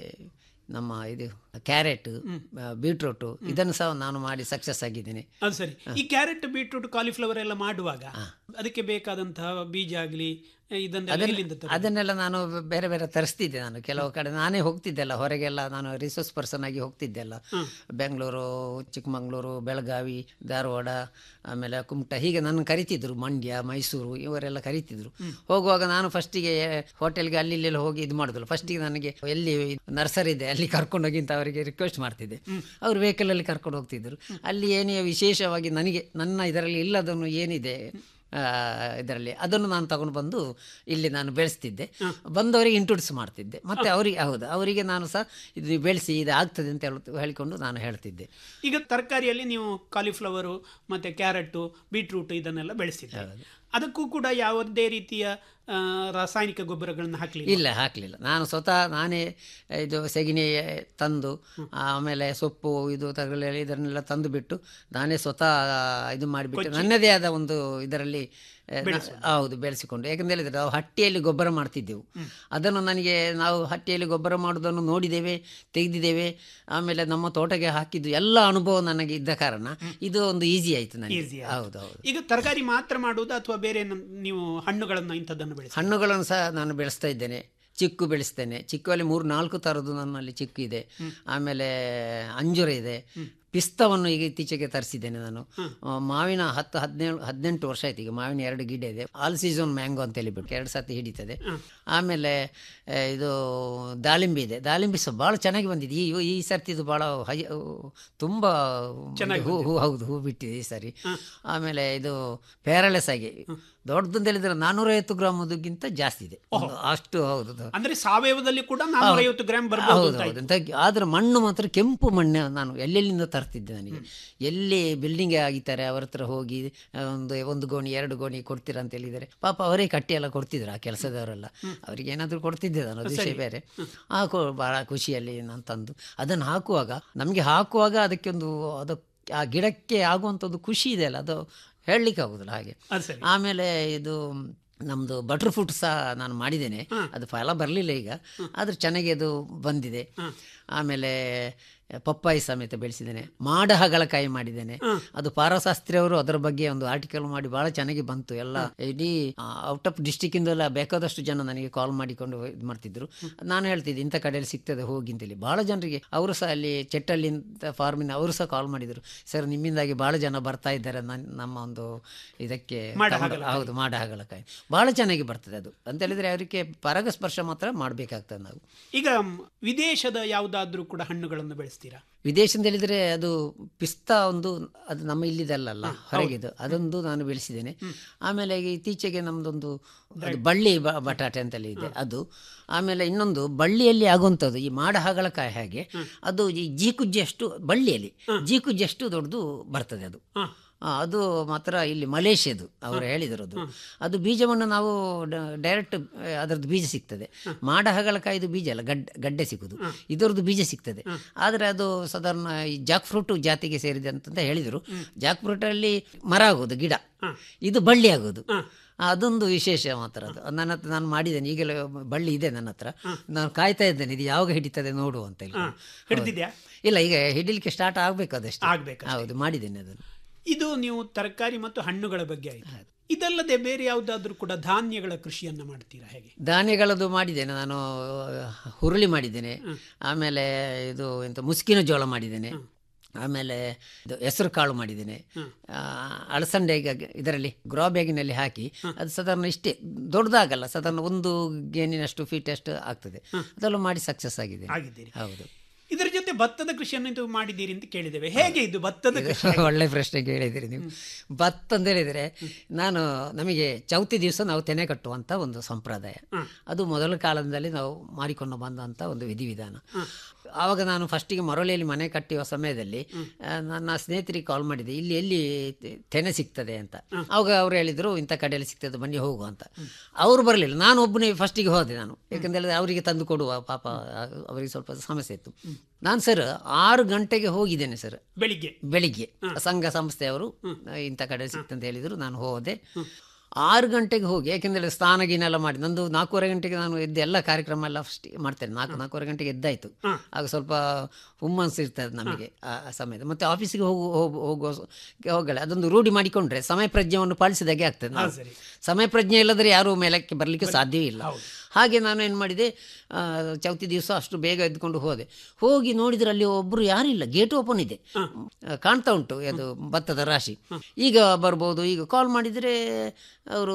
ನಮ್ಮ ಇದು ಕ್ಯಾರೆಟ್ ಬೀಟ್ರೂಟು ಇದನ್ನು ಸಹ ನಾನು ಮಾಡಿ ಸಕ್ಸಸ್ ಆಗಿದ್ದೀನಿ ಅದು ಸರಿ ಈ ಕ್ಯಾರೆಟ್ ಬೀಟ್ರೂಟ್ ಕಾಲಿಫ್ಲವರ್ ಎಲ್ಲ ಮಾಡುವಾಗ ಅದಕ್ಕೆ ಬೇಕಾದಂತಹ ಬೀಜ ಆಗಲಿ ಇದನ್ನೆಲ್ಲ ಅದನ್ನ- ಎಲ್ಲಿಂದ ತರೋದು? ಅದನ್ನೆಲ್ಲ ನಾನು ಬೇರೆ ಬೇರೆ ತರಿಸ್ತಿದ್ದೆ ನಾನು ಕೆಲವು ಕಡೆ ನಾನೇ ಹೋಗ್ತಿದ್ದೆಲ್ಲ ಹೊರಗೆಲ್ಲ ನಾನು ರಿಸೋರ್ಸ್ ಪರ್ಸನ್ ಆಗಿ ಹೋಗ್ತಿದ್ದೆಲ್ಲ ಬೆಂಗಳೂರು ಚಿಕ್ಕಮಂಗ್ಳೂರು ಬೆಳಗಾವಿ ಧಾರವಾಡ ಆಮೇಲೆ ಕುಮಟ ಹೀಗೆ ನನ್ನ ಕರಿತಿದ್ರು ಮಂಡ್ಯ ಮೈಸೂರು ಇವರೆಲ್ಲ ಕರಿತಿದ್ರು ಹೋಗುವಾಗ ನಾನು ಫಸ್ಟಿಗೆ ಹೋಟೆಲ್ಗೆ ಅಲ್ಲಿ ಇಲ್ಲಿ ಹೋಗಿ ಇದು ಮಾಡೋದಿಲ್ಲ ಫಸ್ಟಿಗೆ ನನಗೆ ಎಲ್ಲಿ ನರ್ಸರಿ ಇದೆ ಅಲ್ಲಿ ಕರ್ಕೊಂಡೋಗಿ ಅಂತ ಅವರಿಗೆ ರಿಕ್ವೆಸ್ಟ್ ಮಾಡ್ತಿದ್ದೆ ಅವರು ವೆಹಿಕಲಲ್ಲಿ ಕರ್ಕೊಂಡು ಹೋಗ್ತಿದ್ರು ಅಲ್ಲಿ ಏನೇ ವಿಶೇಷವಾಗಿ ನನಗೆ ನನ್ನ ಇದರಲ್ಲಿ ಇಲ್ಲದನ್ನು ಏನಿದೆ ಇದರಲ್ಲಿ ಅದನ್ನು ನಾನು ತಗೊಂಡು ಬಂದು ಇಲ್ಲಿ ನಾನು ಬೆಳೆಸ್ತಿದ್ದೆ ಬಂದವರಿಗೆ ಇಂಟ್ರೊಡ್ಯೂಸ್ ಮಾಡ್ತಿದ್ದೆ ಮತ್ತೆ ಅವರಿಗೆ ಹೌದು ಅವರಿಗೆ ನಾನು ಸಹ ಇದು ನೀವು ಬೆಳೆಸಿ ಇದು ಆಗ್ತದೆ ಅಂತ ಹೇಳಿ ಹೇಳಿಕೊಂಡು ನಾನು ಹೇಳ್ತಿದ್ದೆ ಈಗ ತರಕಾರಿಯಲ್ಲಿ ನೀವು ಕಾಲಿಫ್ಲವರು ಮತ್ತೆ ಕ್ಯಾರೆಟ್ ಬೀಟ್ರೂಟ್ ಇದನ್ನೆಲ್ಲ ಬೆಳೆಸಿದ್ದೀರಿ ಅದಕ್ಕೂ ಕೂಡ ಯಾವುದೇ ರೀತಿಯ ಆ, ರಾಸಾಯನಿಕ ಗೊಬ್ಬರಗಳನ್ನು ಹಾಕಲಿಲ್ಲ ಇಲ್ಲ ಹಾಕಲಿಲ್ಲ ನಾನು ಸ್ವತಃ ನಾನೇ ಇದು ಸೆಗಣಿ ತಂದು ಆಮೇಲೆ ಸೊಪ್ಪು ಇದು ತಗಲಿ ಇದನ್ನೆಲ್ಲ ತಂದು ಬಿಟ್ಟು ನಾನೇ ಸ್ವತಃ ಇದು ಮಾಡಿಬಿಟ್ಟು ನನ್ನದೇ ಆದ ಒಂದು ಇದರಲ್ಲಿ ಆ, ನಾ- ಹೌದು ಬೆಳೆಸಿಕೊಂಡು ಯಾಕಂತ ಹೇಳಿದ್ರೆ ನಾವು ಹಟ್ಟಿಯಲ್ಲಿ ಗೊಬ್ಬರ ಮಾಡ್ತಿದ್ದೆವು ಅದನ್ನು ನನಗೆ ನಾವು ಹಟ್ಟಿಯಲ್ಲಿ ಗೊಬ್ಬರ ಮಾಡೋದನ್ನು ನೋಡಿದ್ದೇವೆ ತೆಗೆದಿದ್ದೇವೆ ಆಮೇಲೆ ನಮ್ಮ ತೋಟಕ್ಕೆ ಹಾಕಿದ್ದು ಎಲ್ಲ ಅನುಭವ ನನಗೆ ಇದ್ದ ಕಾರಣ ಇದು ಒಂದು ಈಸಿ ಆಯಿತು ನನಗೆ Easy ಹೌದು ಹೌದು ಈಗ ತರಕಾರಿ ಮಾತ್ರ ಮಾಡುವುದು ಅಥವಾ ಬೇರೆ ಏನ- ನೀವು ಹಣ್ಣುಗಳನ್ನು ಇಂಥದ್ದನ್ನು ಬೆಳೆಸಿ ಹಣ್ಣುಗಳನ್ನು ಸಹ ನಾನು ಬೆಳೆಸ್ತಾ ಇದ್ದೇನೆ ಚಿಕ್ಕು ಬೆಳೆಸ್ತೇನೆ ಚಿಕ್ಕುವಲ್ಲಿ ಮೂರು ನಾಲ್ಕು ಥರದ್ದು ನನ್ನಲ್ಲಿ ಚಿಕ್ಕು ಇದೆ ಆಮೇಲೆ ಅಂಜೂರ ಇದೆ ಪಿಸ್ತವನ್ನು ಈಗ ಇತ್ತೀಚೆಗೆ ತರಿಸಿದ್ದೇನೆ ನಾನು ಆ, ಮಾವಿನ ಹತ್ತು ಹದಿನೇಳು ಹದಿನೆಂಟು ವರ್ಷ ಆಯ್ತು ಈಗ ಮಾವಿನ ಎರಡು ಗಿಡ ಇದೆ ಆಲ್ ಸೀಸನ್ ಮ್ಯಾಂಗೋ ಅಂತ ಹೇಳಿಬಿಟ್ಟು ಎರಡು ಸತಿ ಹಿಡಿತದೆ ಆಮೇಲೆ ಆ, ಇದು ದಾಳಿಂಬೆ ಇದೆ ದಾಳಿಂಬೆ ಸಹ ಭಾಳ ಚೆನ್ನಾಗಿ ಬಂದಿದೆ ಈ ಈ ಸರ್ತಿ ಇದು ಭಾಳ ಹೈ ತುಂಬ ಹೂ ಹೂ ಹೌದು ಹೂ ಬಿಟ್ಟಿದೆ ಈ ಸರಿ ಆಮೇಲೆ ಇದು ಪೇರಳೆಸ್ ಆಗಿ ದೊಡ್ಡದು ಅಂತ ಹೇಳಿದ್ರೆ ನಾನ್ನೂರೈವತ್ತು ಗ್ರಾಮದಕ್ಕಿಂತ ಜಾಸ್ತಿ ಇದೆ ಒಂದು ಅಷ್ಟು ಹೌದು ಅದು. ಅಂದ್ರೆ ಸಾವಯವದಲ್ಲಿ ಕೂಡ ನಾನ್ನೂರೈವತ್ತು ಗ್ರಾಮ್ ಹೌದು ಬರಬಹುದು ಹೌದು ಅಂತ ಆದ್ರೆ ಮಣ್ಣು ಮಾತ್ರ ಕೆಂಪು ಮಣ್ಣು ನಾನು ಎಲ್ಲೆಲ್ಲಿಂದ ತರ್ತೀನಿ ಬರ್ತಿದ್ದೆ ನನಗೆ ಎಲ್ಲಿ ಬಿಲ್ಡಿಂಗ್ ಆಗಿದ್ದಾರೆ ಅವ್ರ ಹತ್ರ ಹೋಗಿ ಆ, ಒಂದು ಒಂದು ಗೋಣಿ ಎರಡು ಗೋಣಿ ಕೊಡ್ತೀರಾ ಅಂತ ಹೇಳಿದರೆ ಪಾಪ ಅವರೇ ಕಟ್ಟಿ ಎಲ್ಲ ಕೊಡ್ತಿದ್ರು ಆ ಕೆಲಸದವರೆಲ್ಲ ಅವರಿಗೆ ಏನಾದರೂ ಕೊಡ್ತಿದ್ದೆ ನಾನು ಅದು ವಿಷಯ ಬೇರೆ ಹಾಕೋ ಭಾಳ ಖುಷಿಯಲ್ಲಿ ನಾನು ತಂದು ಅದನ್ನು ಹಾಕುವಾಗ ನಮಗೆ ಹಾಕುವಾಗ ಅದಕ್ಕೆ ಒಂದು ಅದು ಆ ಗಿಡಕ್ಕೆ ಆಗುವಂಥದ್ದು ಖುಷಿ ಇದೆ ಅಲ್ಲ ಅದು ಹೇಳಲಿಕ್ಕೆ ಆಗೋದಿಲ್ಲ ಹಾಗೆ ಅದು ಸರಿ ಆಮೇಲೆ ಇದು ನಮ್ಮದು ಬಟರ್ ಫ್ರೂಟ್ ಸಹ ನಾನು ಮಾಡಿದ್ದೇನೆ ಅದು ಫಲ ಬರಲಿಲ್ಲ ಈಗ ಆದ್ರೆ ಚೆನ್ನಾಗಿ ಅದು ಬಂದಿದೆ ಆಮೇಲೆ ಪಪ್ಪಾಯಿ ಸಮೇತ ಬೆಳೆಸಿದ್ದೇನೆ ಮಾಡ ಹಾಗಲಕಾಯಿ ಮಾಡಿದ್ದೇನೆ ಅದು ಪಾರಶಾಸ್ತ್ರಿ ಅವರು ಅದರ ಬಗ್ಗೆ ಒಂದು ಆರ್ಟಿಕಲ್ ಮಾಡಿ ಬಹಳ ಚೆನ್ನಾಗಿ ಬಂತು ಎಲ್ಲ ಇಡೀ ಔಟ್ ಆಫ್ ಡಿಸ್ಟಿಕ್ ಇಂದೆಲ್ಲ ಬೇಕಾದಷ್ಟು ಜನ ನನಗೆ ಕಾಲ್ ಮಾಡಿಕೊಂಡು ಇದು ಮಾಡ್ತಿದ್ರು ನಾನು ಹೇಳ್ತಿದ್ದೆ ಇಂಥ ಕಡೆಯಲ್ಲಿ ಸಿಗ್ತದೆ ಹೋಗಿ ಅಂತೇಳಿ ಬಹಳ ಜನರಿಗೆ ಅವರು ಸಹ ಅಲ್ಲಿ ಚೆಟ್ಟಲ್ಲಿ ಫಾರ್ಮಿನ ಅವರು ಸಹ ಕಾಲ್ ಮಾಡಿದರು ಸರ್ ನಿಮ್ಮಿಂದಾಗಿ ಬಹಳ ಜನ ಬರ್ತಾ ಇದ್ದಾರೆ ನನ್- ನಮ್ಮ ಒಂದು ಇದಕ್ಕೆ ಮಾಡ ತಗೊಂಡು- ಹಾಗಲಕಾಯಿ. ಹೌದು ಮಾಡ ಹಾಗಲಕಾಯಿ ಬಹಳ ಚೆನ್ನಾಗಿ ಬರ್ತದೆ ಅದು ಅಂತ ಹೇಳಿದ್ರೆ ಅವರಿಗೆ ಪರಾಗಸ್ಪರ್ಶ ಮಾತ್ರ ಮಾಡಬೇಕಾಗ್ತದೆ ನಾವು ಈಗ ಮ್, ವಿದೇಶದ ಯಾವುದಾದ್ರೂ ಕೂಡ ಹಣ್ಣುಗಳನ್ನು ಬೆಳೆಸ್ತೀರಾ ವಿದೇಶ ಅಂತ ಹೇಳಿದ್ರೆ ಅದು ಪಿಸ್ತಾ ಒಂದು ಅದು ನಮ್ಮ ಇಲ್ಲಿದಲ್ಲ ಹೊರಗಿದು ಅದೊಂದು ನಾನು ಬೆಳೆಸಿದ್ದೇನೆ ಆಮೇಲೆ ಈಗ ಇತ್ತೀಚೆಗೆ ನಮ್ದೊಂದು ಅದು ಬಳ್ಳಿ ಬ- ಬಟಾಟೆ ಅಂತೇಳಿ ಇದೆ ಅದು ಆಮೇಲೆ ಇನ್ನೊಂದು ಬಳ್ಳಿಯಲ್ಲಿ ಆಗುವಂಥದ್ದು ಈ ಮಾಡ ಹಾಗಲಕಾಯಿ ಹಾಗೆ ಅದು ಈ ಜೀಕುಜ್ಜಿಯಷ್ಟು ಬಳ್ಳಿಯಲ್ಲಿ ಜೀಕುಜ್ಜಿಯಷ್ಟು ದೊಡ್ಡದು ಬರ್ತದೆ ಅದು ಆ, ಅದು ಮಾತ್ರ ಇಲ್ಲಿ ಮಲೇಷ್ಯಾದು ಅವರು ಹೇಳಿದರು ಅದು ಅದು ಬೀಜವನ್ನು ನಾವು ಡೈರೆಕ್ಟ್ ಅದರದ್ದು ಬೀಜ ಸಿಗ್ತದೆ ಮಾಡ ಹಾಗಲಕಾಯಿದು ಬೀಜ ಅಲ್ಲ ಗಡ್ಡೆ ಗಡ್ಡೆ ಸಿಗುದು ಇದರದ್ದು ಬೀಜ ಸಿಗ್ತದೆ ಆದರೆ ಅದು ಸಾಧಾರಣ ಈ ಜಾಕ್ ಫ್ರೂಟ್ ಜಾತಿಗೆ ಸೇರಿದೆ ಅಂತ ಹೇಳಿದರು ಜಾಕ್ ಫ್ರೂಟಲ್ಲಿ ಮರ ಆಗೋದು ಗಿಡ ಇದು ಬಳ್ಳಿ ಆಗೋದು ಅದೊಂದು ವಿಶೇಷ ಮಾತ್ರ ಅದು ನನ್ನ ಹತ್ರ ನಾನು ಮಾಡಿದ್ದೇನೆ ಈಗಲೇ ಬಳ್ಳಿ ಇದೆ ನನ್ನ ಹತ್ರ ನಾನು ಕಾಯ್ತಾ ಇದ್ದೇನೆ ಇದು ಯಾವಾಗ ಹಿಡಿತದೆ ನೋಡು ಅಂತ ಹೇಳಿ ಹೌದು. ಹಿಡ್ದಿದ್ಯಾ ಇಲ್ಲ ಈಗ ಹಿಡಿಲಿಕ್ಕೆ ಸ್ಟಾರ್ಟ್ ಆಗಬೇಕು ಅದಷ್ಟೇ ಆಗ್ಬೇಕಷ್ಟೇ. ಹೌದು ಮಾಡಿದ್ದೇನೆ ಅದನ್ನು ಇದು ನೀವು ತರಕಾರಿ ಮತ್ತು ಹಣ್ಣುಗಳ ಬಗ್ಗೆ ಆಯ್ತು ಇದಲ್ಲದೆ ಬೇರೆ ಯಾವುದಾದ್ರೂ ಕೂಡ ಧಾನ್ಯಗಳ ಕೃಷಿಯನ್ನ ಮಾಡ್ತೀರಾ ಹೇಗೆ ಧಾನ್ಯಗಳದ್ದು ಮಾಡಿದ್ದೇನೆ ನಾನು ಹುರುಳಿ ಮಾಡಿದ್ದೇನೆ ಆಮೇಲೆ ಇದು ಎಂತ ಮುಸ್ಕಿನ ಜೋಳ ಮಾಡಿದ್ದೇನೆ ಆಮೇಲೆ ಇದು ಹೆಸರು ಕಾಳು ಮಾಡಿದ್ದೇನೆ ಆ, ಅಳಸಂಡೆ ಈಗ ಇದರಲ್ಲಿ ಗ್ರೋ ಬ್ಯಾಗಿನಲ್ಲಿ ಹಾಕಿ ಅದು ಸಾಧಾರಣ ಇಷ್ಟೇ ದೊಡ್ಡದಾಗಲ್ಲ ಸಾಧಾರಣ ಒಂದು ಗೇನಿನಷ್ಟು ಫೀಟ್ ಅಷ್ಟು ಆಗ್ತದೆ ಅದೆಲ್ಲ ಮಾಡಿ ಸಕ್ಸಸ್ ಆಗಿದೆ ಆಗಿದ್ದೀರಿ ಹೌದು ಇದರ ಜೊತೆ ಭತ್ತದ ಕೃಷಿಯನ್ನು ಇದು ಮಾಡಿದ್ದೀರಿ ಅಂತ ಕೇಳಿದ್ದೇವೆ ಹೇಗೆ ಇದು ಭತ್ತದ ಇದು ಕೃಷಿ ಒಳ್ಳೆ ಪ್ರಶ್ನೆ ಕೇಳಿದಿರಿ ನೀವು ಭತ್ತ ಅಂತ ಹೇಳಿದರೆ ನಾನು ನಮಗೆ ಚೌತಿ ದಿವಸ ನಾವು ತೆನೆ ಕಟ್ಟುವಂಥ ಒಂದು ಸಂಪ್ರದಾಯ ಅದು ಮೊದಲ ಕಾಲದಲ್ಲಿ ನಾವು ಮಾಡಿಕೊಂಡು ಬಂದಂಥ ಒಂದು ವಿಧಿವಿಧಾನ ಆವಾಗ ನಾನು ಫಸ್ಟಿಗೆ ಮರಳಿಯಲ್ಲಿ ಮನೆ ಕಟ್ಟಿರುವ ಸಮಯದಲ್ಲಿ ಆ, ನನ್ನ ಸ್ನೇಹಿತರಿಗೆ ಕಾಲ್ ಮಾಡಿದೆ ಇಲ್ಲಿ ಎಲ್ಲಿ ತೆ- ತೆನೆ ಸಿಗ್ತದೆ ಅಂತ ಆವಾಗ ಅವ್ರು ಹೇಳಿದರು ಇಂಥ ಕಡೆಯಲ್ಲಿ ಸಿಗ್ತದೆ ಬನ್ನಿ ಹೋಗು ಅಂತ ಅವರು ಬರಲಿಲ್ಲ ನಾನು ಒಬ್ಬನೇ ಫಸ್ಟಿಗೆ ಹೋದೆ ನಾನು ಯಾಕಂದ್ರೆ ಅವರಿಗೆ ತಂದು ಕೊಡುವ ಪಾಪ ಆ- ಅವರಿಗೆ ಸ್ವಲ್ಪ ಸಮಸ್ಯೆ ಇತ್ತು ನಾನು ಸರ್ ಆರು ಗಂಟೆಗೆ ಹೋಗಿದ್ದೇನೆ ಸರ್ ಬೆಳಿಗ್ಗೆ ಬೆಳಿಗ್ಗೆ ಸಂಘ ಸಂಸ್ಥೆಯವರು ಇಂಥ ಕಡೆ ಸಿಕ್ತಂತ ಹೇಳಿದರು ನಾನು ಹೋದೆ ಆರು ಗಂಟೆಗೆ ಹೋಗಿ ಯಾಕೆಂದರೆ ಸ್ನಾನ ಗೀನ ಎಲ್ಲ ಮಾಡಿ ನಂದು ನಾಲ್ಕೂವರೆ ಗಂಟೆಗೆ ನಾನು ಎದ್ದು ಎಲ್ಲ ಕಾರ್ಯಕ್ರಮ ಎಲ್ಲ ಫಸ್ಟ್ ಮಾಡ್ತೇನೆ ನಾಲ್ಕು ನಾಲ್ಕೂವರೆ ಗಂಟೆಗೆ ಎದ್ದಾಯಿತು ಆಗ ಸ್ವಲ್ಪ ಹುಮ್ಮನ್ಸು ಇರ್ತದೆ ನಮಗೆ ಆ ಆ ಸಮಯದ ಮತ್ತು ಆಫೀಸಿಗೆ ಹೋಗು ಹೋಗು ಹೋಗುವ ಹೋಗಲ್ಲ ಅದೊಂದು ರೂಢಿ ಮಾಡಿಕೊಂಡ್ರೆ ಸಮಯ ಪ್ರಜ್ಞೆಯನ್ನು ಪಾಲಿಸಿದಾಗೆ ಆಗ್ತದೆ ನಾವು. ಸರಿ. ಸಮಯ ಪ್ರಜ್ಞೆ ಇಲ್ಲದ್ರೆ ಯಾರು ಮೇಲಕ್ಕೆ ಬರಲಿಕ್ಕೆ ಸಾಧ್ಯವೇ ಇಲ್ಲ ಹಾಗೆ ನಾನು ಏನು ಮಾಡಿದೆ ಆ, ಚೌತಿ ದಿವಸ ಅಷ್ಟು ಬೇಗ ಎದ್ಕೊಂಡು ಹೋದೆ ಹೋಗಿ ನೋಡಿದ್ರೆ ಅಲ್ಲಿ ಒಬ್ಬರು ಯಾರಿಲ್ಲ ಗೇಟ್ ಓಪನ್ ಇದೆ ಆ, ಕಾಣ್ತಾ ಉಂಟು ಅದು ಭತ್ತದ ರಾಶಿ ಈಗ ಬರ್ಬೋದು ಈಗ ಕಾಲ್ ಮಾಡಿದರೆ ಅವರು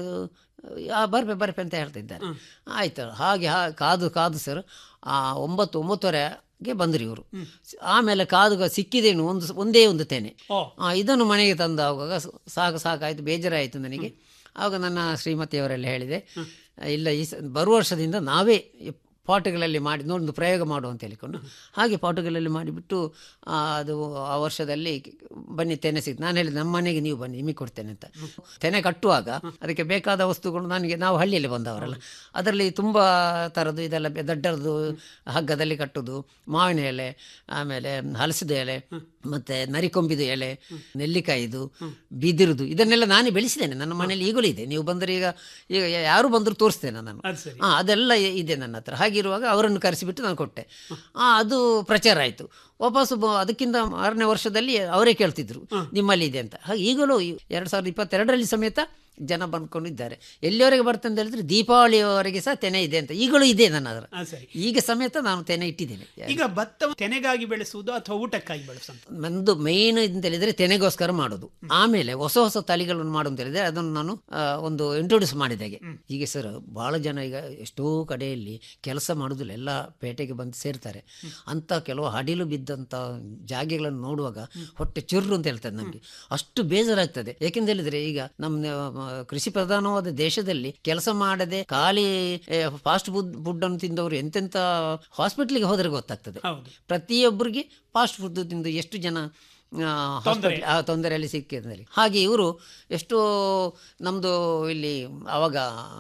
ಬರ್ಬೆ ಬರ್ಬೆ ಅಂತ ಹೇಳ್ತಿದ್ದಾರೆ ಆಯ್ತು ಹಾಗೆ ಹಾ ಕಾದು ಕಾದು ಸರ್ ಆ ಒಂಬತ್ತು ಒಂಬತ್ತುವರೆಗೆ ಬಂದ್ರಿ ಇವರು ಆಮೇಲೆ ಕಾದು ಸಿಕ್ಕಿದೇನು ಒಂದು ಒಂದೇ ಒಂದು ತೆನೆ ಓ. ಆ, ಇದನ್ನು ಮನೆಗೆ ತಂದಾಗುವಾಗ ಸ- ಸಾಕು ಸಾಕಾಯಿತು ಬೇಜಾರಾಯಿತು ನನಗೆ ಆವಾಗ ನನ್ನ ಶ್ರೀಮತಿಯವರೆಲ್ಲ ಹೇಳಿದೆ ಇಲ್ಲ ಈ ಸ- ಬರುವ ವರ್ಷದಿಂದ ನಾವೇ ಈ ಪಾಟ್ಗಳಲ್ಲಿ ಮಾಡಿ ನೋಡಿ ಪ್ರಯೋಗ ಮಾಡು ಅಂತ ಹೇಳಿಕೊಂಡು ಹಾಗೆ ಪಾಟ್ಗಳಲ್ಲಿ ಮಾಡಿಬಿಟ್ಟು ಆ, ಅದು ಆ ವರ್ಷದಲ್ಲಿ ಬನ್ನಿ ತೆನೆ ಸಿಕ್ತು ನಾನು ಹೇಳಿದೆ ನಮ್ಮ ಮನೆಗೆ ನೀವು ಬನ್ನಿ ನಿಮಗೆ ಕೊಡ್ತೇನೆ ಅಂತ ತೆನೆ ಕಟ್ಟುವಾಗ ಅದಕ್ಕೆ ಬೇಕಾದ ವಸ್ತುಗಳು ನನಗೆ ನಾವು ಹಳ್ಳಿಯಲ್ಲಿ ಬಂದವರಲ್ಲ ಅದರಲ್ಲಿ ತುಂಬ ಥರದ್ದು ಇದೆಲ್ಲ ಬೆ- ದಡ್ಡರದ್ದು ಹಗ್ಗದಲ್ಲಿ ಕಟ್ಟುದು ಮಾವಿನ ಎಲೆ ಆಮೇಲೆ ಹಲಸದ ಎಲೆ ಮತ್ತೆ ನರಿಕೊಂಬಿದು ಎಲೆ ನೆಲ್ಲಿಕಾಯಿದು ಬಿದಿರುದು ಇದನ್ನೆಲ್ಲ ನಾನೇ ಬೆಳೆಸಿದ್ದೇನೆ ನನ್ನ ಮನೆಯಲ್ಲಿ ಈಗಲೂ ಇದೆ ನೀವು ಬಂದರೆ ಈಗ ಈಗ ಯಾರು ಬಂದರೂ ತೋರಿಸ್ತೇನೆ ನಾನು ಅದು ಸರಿ ಹಾಂ ಅದೆಲ್ಲ ಇದೆ ನನ್ನ ಹತ್ರ ಹಾಗಿರುವಾಗ ಅವರನ್ನು ಕರೆಸಿಬಿಟ್ಟು ನಾನು ಕೊಟ್ಟೆ ಆ, ಅದು ಪ್ರಚಾರ ಆಯಿತು ವಾಪಸ್ಸು ಬ- ಅದಕ್ಕಿಂತ ಆರನೇ ವರ್ಷದಲ್ಲಿ ಅವರೇ ಕೇಳ್ತಿದ್ರು ನಿಮ್ಮಲ್ಲಿ ಇದೆ ಅಂತ ಹಾಗೆ ಈಗಲೂ ಎರಡು ಸಾವಿರದ ಇಪ್ಪತ್ತೆರಡರಲ್ಲಿ ಸಮೇತ ಜನ ಬಂದ್ಕೊಂಡಿದ್ದಾರೆ ಎಲ್ಲಿವರೆಗೆ ಬರ್ತಂತ ಅಂತ ಹೇಳಿದ್ರೆ ದೀಪಾವಳಿಯವರೆಗೆ ಸಹ ತೆನೆ ಇದೆ ಅಂತ ಈಗಲೂ ಇದೆ ನನ್ನ ಹತ್ರ ಅದು ಸರಿ ಈಗ ಸಮೇತ ನಾನು ತೆನೆ ಇಟ್ಟಿದ್ದೇನೆ ಈಗ ಭತ್ತ ತೆನೆಗಾಗಿ ಬೆಳೆಸುವುದು ಅಥವಾ ಊಟಕ್ಕಾಗಿ ಬೆಳೆಸುವಂತ ನಂದು ಮೇನ್ ಅಂತ ಹೇಳಿದ್ರೆ ತೆನೆಗೋಸ್ಕರ ಮಾಡೋದು ಆಮೇಲೆ ಹೊಸ ಹೊಸ ತಳಿಗಳನ್ನು ಮಾಡು ಅಂತ ಹೇಳಿದ್ರೆ ಅದನ್ನು ನಾನು ಆ, ಒಂದು ಇಂಟ್ರೊಡ್ಯೂಸ್ ಮಾಡಿದಾಗೆ ಈಗ ಸರ್ ಬಹಳ ಜನ ಈಗ ಎಷ್ಟೋ ಕಡೆಯಲ್ಲಿ ಕೆಲಸ ಮಾಡೋದಿಲ್ಲ ಎಲ್ಲ ಪೇಟೆಗೆ ಬಂದು ಸೇರ್ತಾರೆ ಅಂತ ಕೆಲವು ಹಡಿಲು ಬಿದ್ದಂಥ ಜಾಗೆಗಳನ್ನು ನೋಡುವಾಗ ಹೊಟ್ಟೆ ಚುರ್ರು ಅಂತ ಹೇಳ್ತದೆ ನಮಗೆ ಅಷ್ಟು ಬೇಜಾರಾಗ್ತದೆ ಯಾಕೆಂತ ಹೇಳಿದ್ರೆ ಈಗ ನಮ್ಮ ಕೃಷಿ ಪ್ರಧಾನವಾದ ದೇಶದಲ್ಲಿ ಕೆಲಸ ಮಾಡದೆ ಖಾಲಿ ಫಾಸ್ಟ್ ಫುಡ್ ಫುಡ್ ಅನ್ನು ತಿಂದವರು ಎಂತೆಂತ ಹಾಸ್ಪಿಟ್ಲಿಗೆ ಹೋದ್ರೆ ಗೊತ್ತಾಗ್ತದೆ ಹೌದು ಪ್ರತಿಯೊಬ್ಬರಿಗೆ ಫಾಸ್ಟ್ ಫುಡ್ ತಿಂದು ಎಷ್ಟು ಜನ ಆ, ತೊಂದರೆ. hospital- ಆ ತೊಂದರೆಯಲ್ಲಿ ಸಿಕ್ಕಿದ್ದಾರೆ ಹಾಗೆ ಇವರು ಎಷ್ಟೋ ನಮ್ಮದು ಇಲ್ಲಿ ಅವಾಗ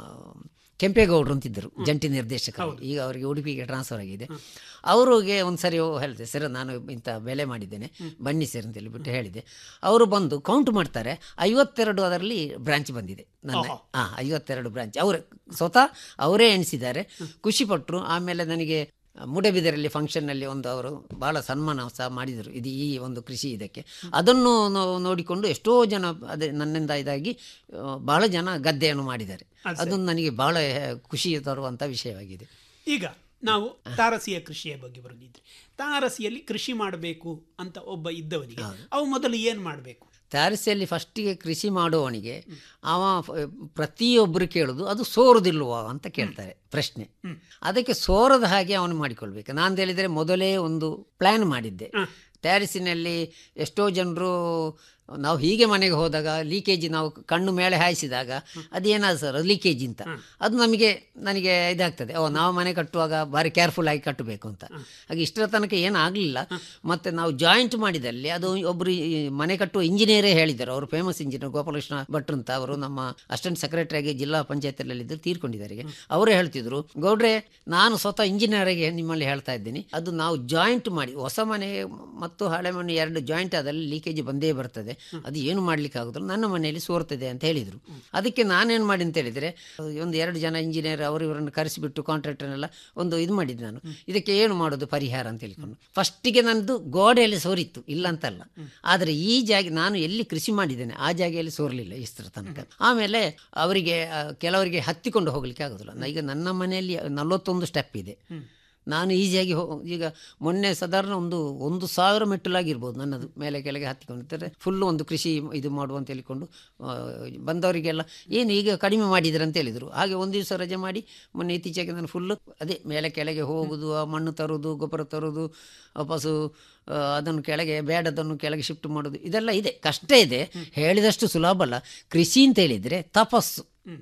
ಕೆಂಪೇಗೌಡರು ಅಂತಿದ್ದರು ಜಂಟಿ ನಿರ್ದೇಶಕರು ಈಗ ಅವರಿಗೆ ಉಡುಪಿಗೆ ಟ್ರಾನ್ಸ್ಫರ್ ಆಗಿದೆ ಅವರಿಗೆ ಒಂದು ಸರಿ ಹೇಳಿದೆ ಸರ್ ನಾನು ಇಂಥ ಬೆಲೆ ಮಾಡಿದ್ದೇನೆ ಬನ್ನಿ ಸರ್ ಅಂತ ಹೇಳಿಬಿಟ್ಟು ಹೇಳಿದೆ ಅವರು ಬಂದು ಕೌಂಟ್ ಮಾಡ್ತಾರೆ ಐವತ್ತೆರಡು ಅದರಲ್ಲಿ ಬ್ರಾಂಚ್ ಬಂದಿದೆ ನನ್ನ ಓಹೋ. ಹಾಂ ಐವತ್ತೆರಡು ಬ್ರಾಂಚ್ ಅವರು ಸ್ವತಃ ಅವರೇ ಎಣಿಸಿದ್ದಾರೆ ಖುಷಿಪಟ್ಟರು ಆಮೇಲೆ ನನಗೆ ಮೂಡಬಿದರಲ್ಲಿ ಫಂಕ್ಷನ್ನಲ್ಲಿ ಒಂದು ಅವರು ಭಾಳ ಸನ್ಮಾನ ಸಹ ಮಾಡಿದರು ಇದು ಈ ಒಂದು ಕೃಷಿ ಇದಕ್ಕೆ ಅದನ್ನು ನೋ- ನೋಡಿಕೊಂಡು ಎಷ್ಟೋ ಜನ ಅದೇ ನನ್ನಿಂದ ಇದಾಗಿ ಆ, ಬಹಳ ಜನ ಗದ್ದೆಯನ್ನು ಮಾಡಿದ್ದಾರೆ ಅದು ಸರಿ. ಅದೊಂದು ನನಗೆ ಬಹಳ ಖುಷಿ ತರುವಂಥ ವಿಷಯವಾಗಿದೆ ಈಗ ನಾವು ತಾರಸಿಯ ಕೃಷಿಯ ಬಗ್ಗೆ ಬರೋದಿದ್ರೆ ತಾರಸಿಯಲ್ಲಿ ಕೃಷಿ ಮಾಡಬೇಕು ಅಂತ ಒಬ್ಬ ಇದ್ದವನಿಗೆ ಅವು ಮೊದಲು ಏನು ಮಾಡಬೇಕು ತಾರಸಿಯಲ್ಲಿ ಫಸ್ಟಿಗೆ ಕೃಷಿ ಮಾಡುವವನಿಗೆ ಅವ ಫ- ಪ್ರತಿಯೊಬ್ಬರು ಕೇಳೋದು ಅದು ಸೋರುದಿಲ್ವಾ ಅಂತ ಕೇಳ್ತಾರೆ ಪ್ರಶ್ನೆ ಅದಕ್ಕೆ ಸೋರದ ಹಾಗೆ ಅವನು ಮಾಡಿಕೊಳ್ಬೇಕು ನಾನು ಹೇಳಿದರೆ ಮೊದಲೇ ಒಂದು ಪ್ಲ್ಯಾನ್ ಮಾಡಿದ್ದೆ ಟ್ಯಾರಿಸಿನಲ್ಲಿ ಎಷ್ಟೋ ಜನರು ನಾವು ಹೀಗೆ ಮನೆಗೆ ಹೋದಾಗ ಲೀಕೇಜ್ ನಾವು ಕಣ್ಣು ಮೇಲೆ ಹಾಯಿಸಿದಾಗ ಅದೇನಾದ್ರು ಸರ್ ಅದು ಲೀಕೇಜ್ ಅಂತ ಅದು ನಮಗೆ ನನಗೆ ಇದಾಗ್ತದೆ ಓ ನಾವು ಮನೆ ಕಟ್ಟುವಾಗ ಭಾರಿ ಕೇರ್ಫುಲ್ ಆಗಿ ಕಟ್ಟಬೇಕು ಅಂತ ಹಾಗೆ ಇಷ್ಟರ ತನಕ ಏನಾಗಲಿಲ್ಲ ಮತ್ತು ನಾವು ಜಾಯಿಂಟ್ ಮಾಡಿದಲ್ಲಿ ಅದು ಒಬ್ಬರು ಮನೆ ಕಟ್ಟುವ ಇಂಜಿನಿಯರೇ ಹೇಳಿದ್ದಾರೆ ಅವರು ಫೇಮಸ್ ಇಂಜಿನಿಯರ್ ಗೋಪಾಲಕೃಷ್ಣ ಭಟ್ರು ಅಂತ ಅವರು ನಮ್ಮ ಅಸಿಸ್ಟೆಂಟ್ ಸೆಕ್ರೆಟರಿ ಆಗಿ ಜಿಲ್ಲಾ ಪಂಚಾಯತಿಯಲ್ಲಿದ್ದು ತೀರ್ಕೊಂಡಿದ್ದಾರೆ ಈಗ ಅವರೇ ಹೇಳ್ತಿದ್ರು ಗೌಡ್ರೆ ನಾನು ಸ್ವತಃ ಇಂಜಿನಿಯರಿಗೆ ನಿಮ್ಮಲ್ಲಿ ಹೇಳ್ತಾ ಇದ್ದೀನಿ ಅದು ನಾವು ಜಾಯಿಂಟ್ ಮಾಡಿ ಹೊಸ ಮನೆ ಮತ್ತು ಹಳೆ ಮನೆ ಎರಡು ಜಾಯಿಂಟ್ ಆದಲ್ಲಿ ಲೀಕೇಜ್ ಬಂದೇ ಬರ್ತದೆ ಅದು ಏನು ಮಾಡ್ಲಿಕ್ಕೆ ಆಗುದಿಲ್ಲ ನನ್ನ ಮನೆಯಲ್ಲಿ ಸೋರ್ತದೆ ಅಂತ ಹೇಳಿದರು ಅದಕ್ಕೆ ನಾನೇನು ಮಾಡಿ ಅಂತ ಹೇಳಿದರೆ ಒಂದು ಎರಡು ಜನ ಇಂಜಿನಿಯರ್ ಅವರು ಇವರನ್ನು ಕರೆಸಿಬಿಟ್ಟು ಕಾಂಟ್ರಾಕ್ಟರ್ನೆಲ್ಲ ಒಂದು ಇದು ಮಾಡಿದ್ದೆ ನಾನು ಇದಕ್ಕೆ ಏನು ಮಾಡೋದು ಪರಿಹಾರ ಅಂತ ಹೇಳ್ಕೊಂಡು ಫಸ್ಟಿಗೆ ನನ್ನದು ಗೋಡೆಯಲ್ಲಿ ಸೋರಿತ್ತು ಇಲ್ಲ ಅಂತಲ್ಲ ಆದರೆ ಈ ಜಾಗ ನಾನು ಎಲ್ಲಿ ಕೃಷಿ ಮಾಡಿದ್ದೇನೆ ಆ ಜಾಗೆಯಲ್ಲಿ ಸೋರಲಿಲ್ಲ ಇಷ್ಟರ ತನಕ ಆಮೇಲೆ ಅವರಿಗೆ ಆ, ಕೆಲವರಿಗೆ ಹತ್ತಿಕೊಂಡು ಹೋಗ್ಲಿಕ್ಕೆ ಆಗೋದಿಲ್ಲ ನಾ- ಈಗ ನನ್ನ ಮನೆಯಲ್ಲಿ ನಲವತ್ತೊಂದು ಸ್ಟೆಪ್ ಇದೆ ನಾನು ಈಸಿಯಾಗಿ ಹೋ ಈಗ ಮೊನ್ನೆ ಸಾಧಾರಣ ಒಂದು ಒಂದು ಸಾವಿರ ಮೆಟ್ಟಲಾಗಿರ್ಬೋದು ನನ್ನದು ಮೇಲೆ ಕೆಳಗೆ ಹತ್ತಿಕೊಂಡಿರ್ತಾರೆ ಫುಲ್ಲು ಒಂದು ಕೃಷಿ ಇದು ಮಾಡುವ ಅಂತ ಹೇಳಿಕೊಂಡು ಆ, ಬಂದವರಿಗೆಲ್ಲ ಏನು ಈಗ ಕಡಿಮೆ ಮಾಡಿದ್ರು ಅಂತ ಹೇಳಿದರು ಹಾಗೆ ಒಂದು ದಿವಸ ರಜೆ ಮಾಡಿ ಮೊನ್ನೆ ಇತ್ತೀಚೆಗೆ ನಾನು ಫುಲ್ಲು ಅದೇ ಮೇಲೆ ಕೆಳಗೆ ಹೋಗುದು ಆ ಮಣ್ಣು ತರುವುದು ಗೊಬ್ಬರ ತರುವುದು ವಾಪಸ್ಸು ಆ, ಅದನ್ನು ಕೆಳಗೆ ಬೇಡದನ್ನು ಕೆಳಗೆ ಶಿಫ್ಟ್ ಮಾಡೋದು ಇದೆಲ್ಲ ಇದೆ ಕಷ್ಟ ಇದೆ ಹೇಳಿದಷ್ಟು ಸುಲಭ ಅಲ್ಲ ಕೃಷಿ ಅಂತ ಹೇಳಿದರೆ ತಪಸ್ಸು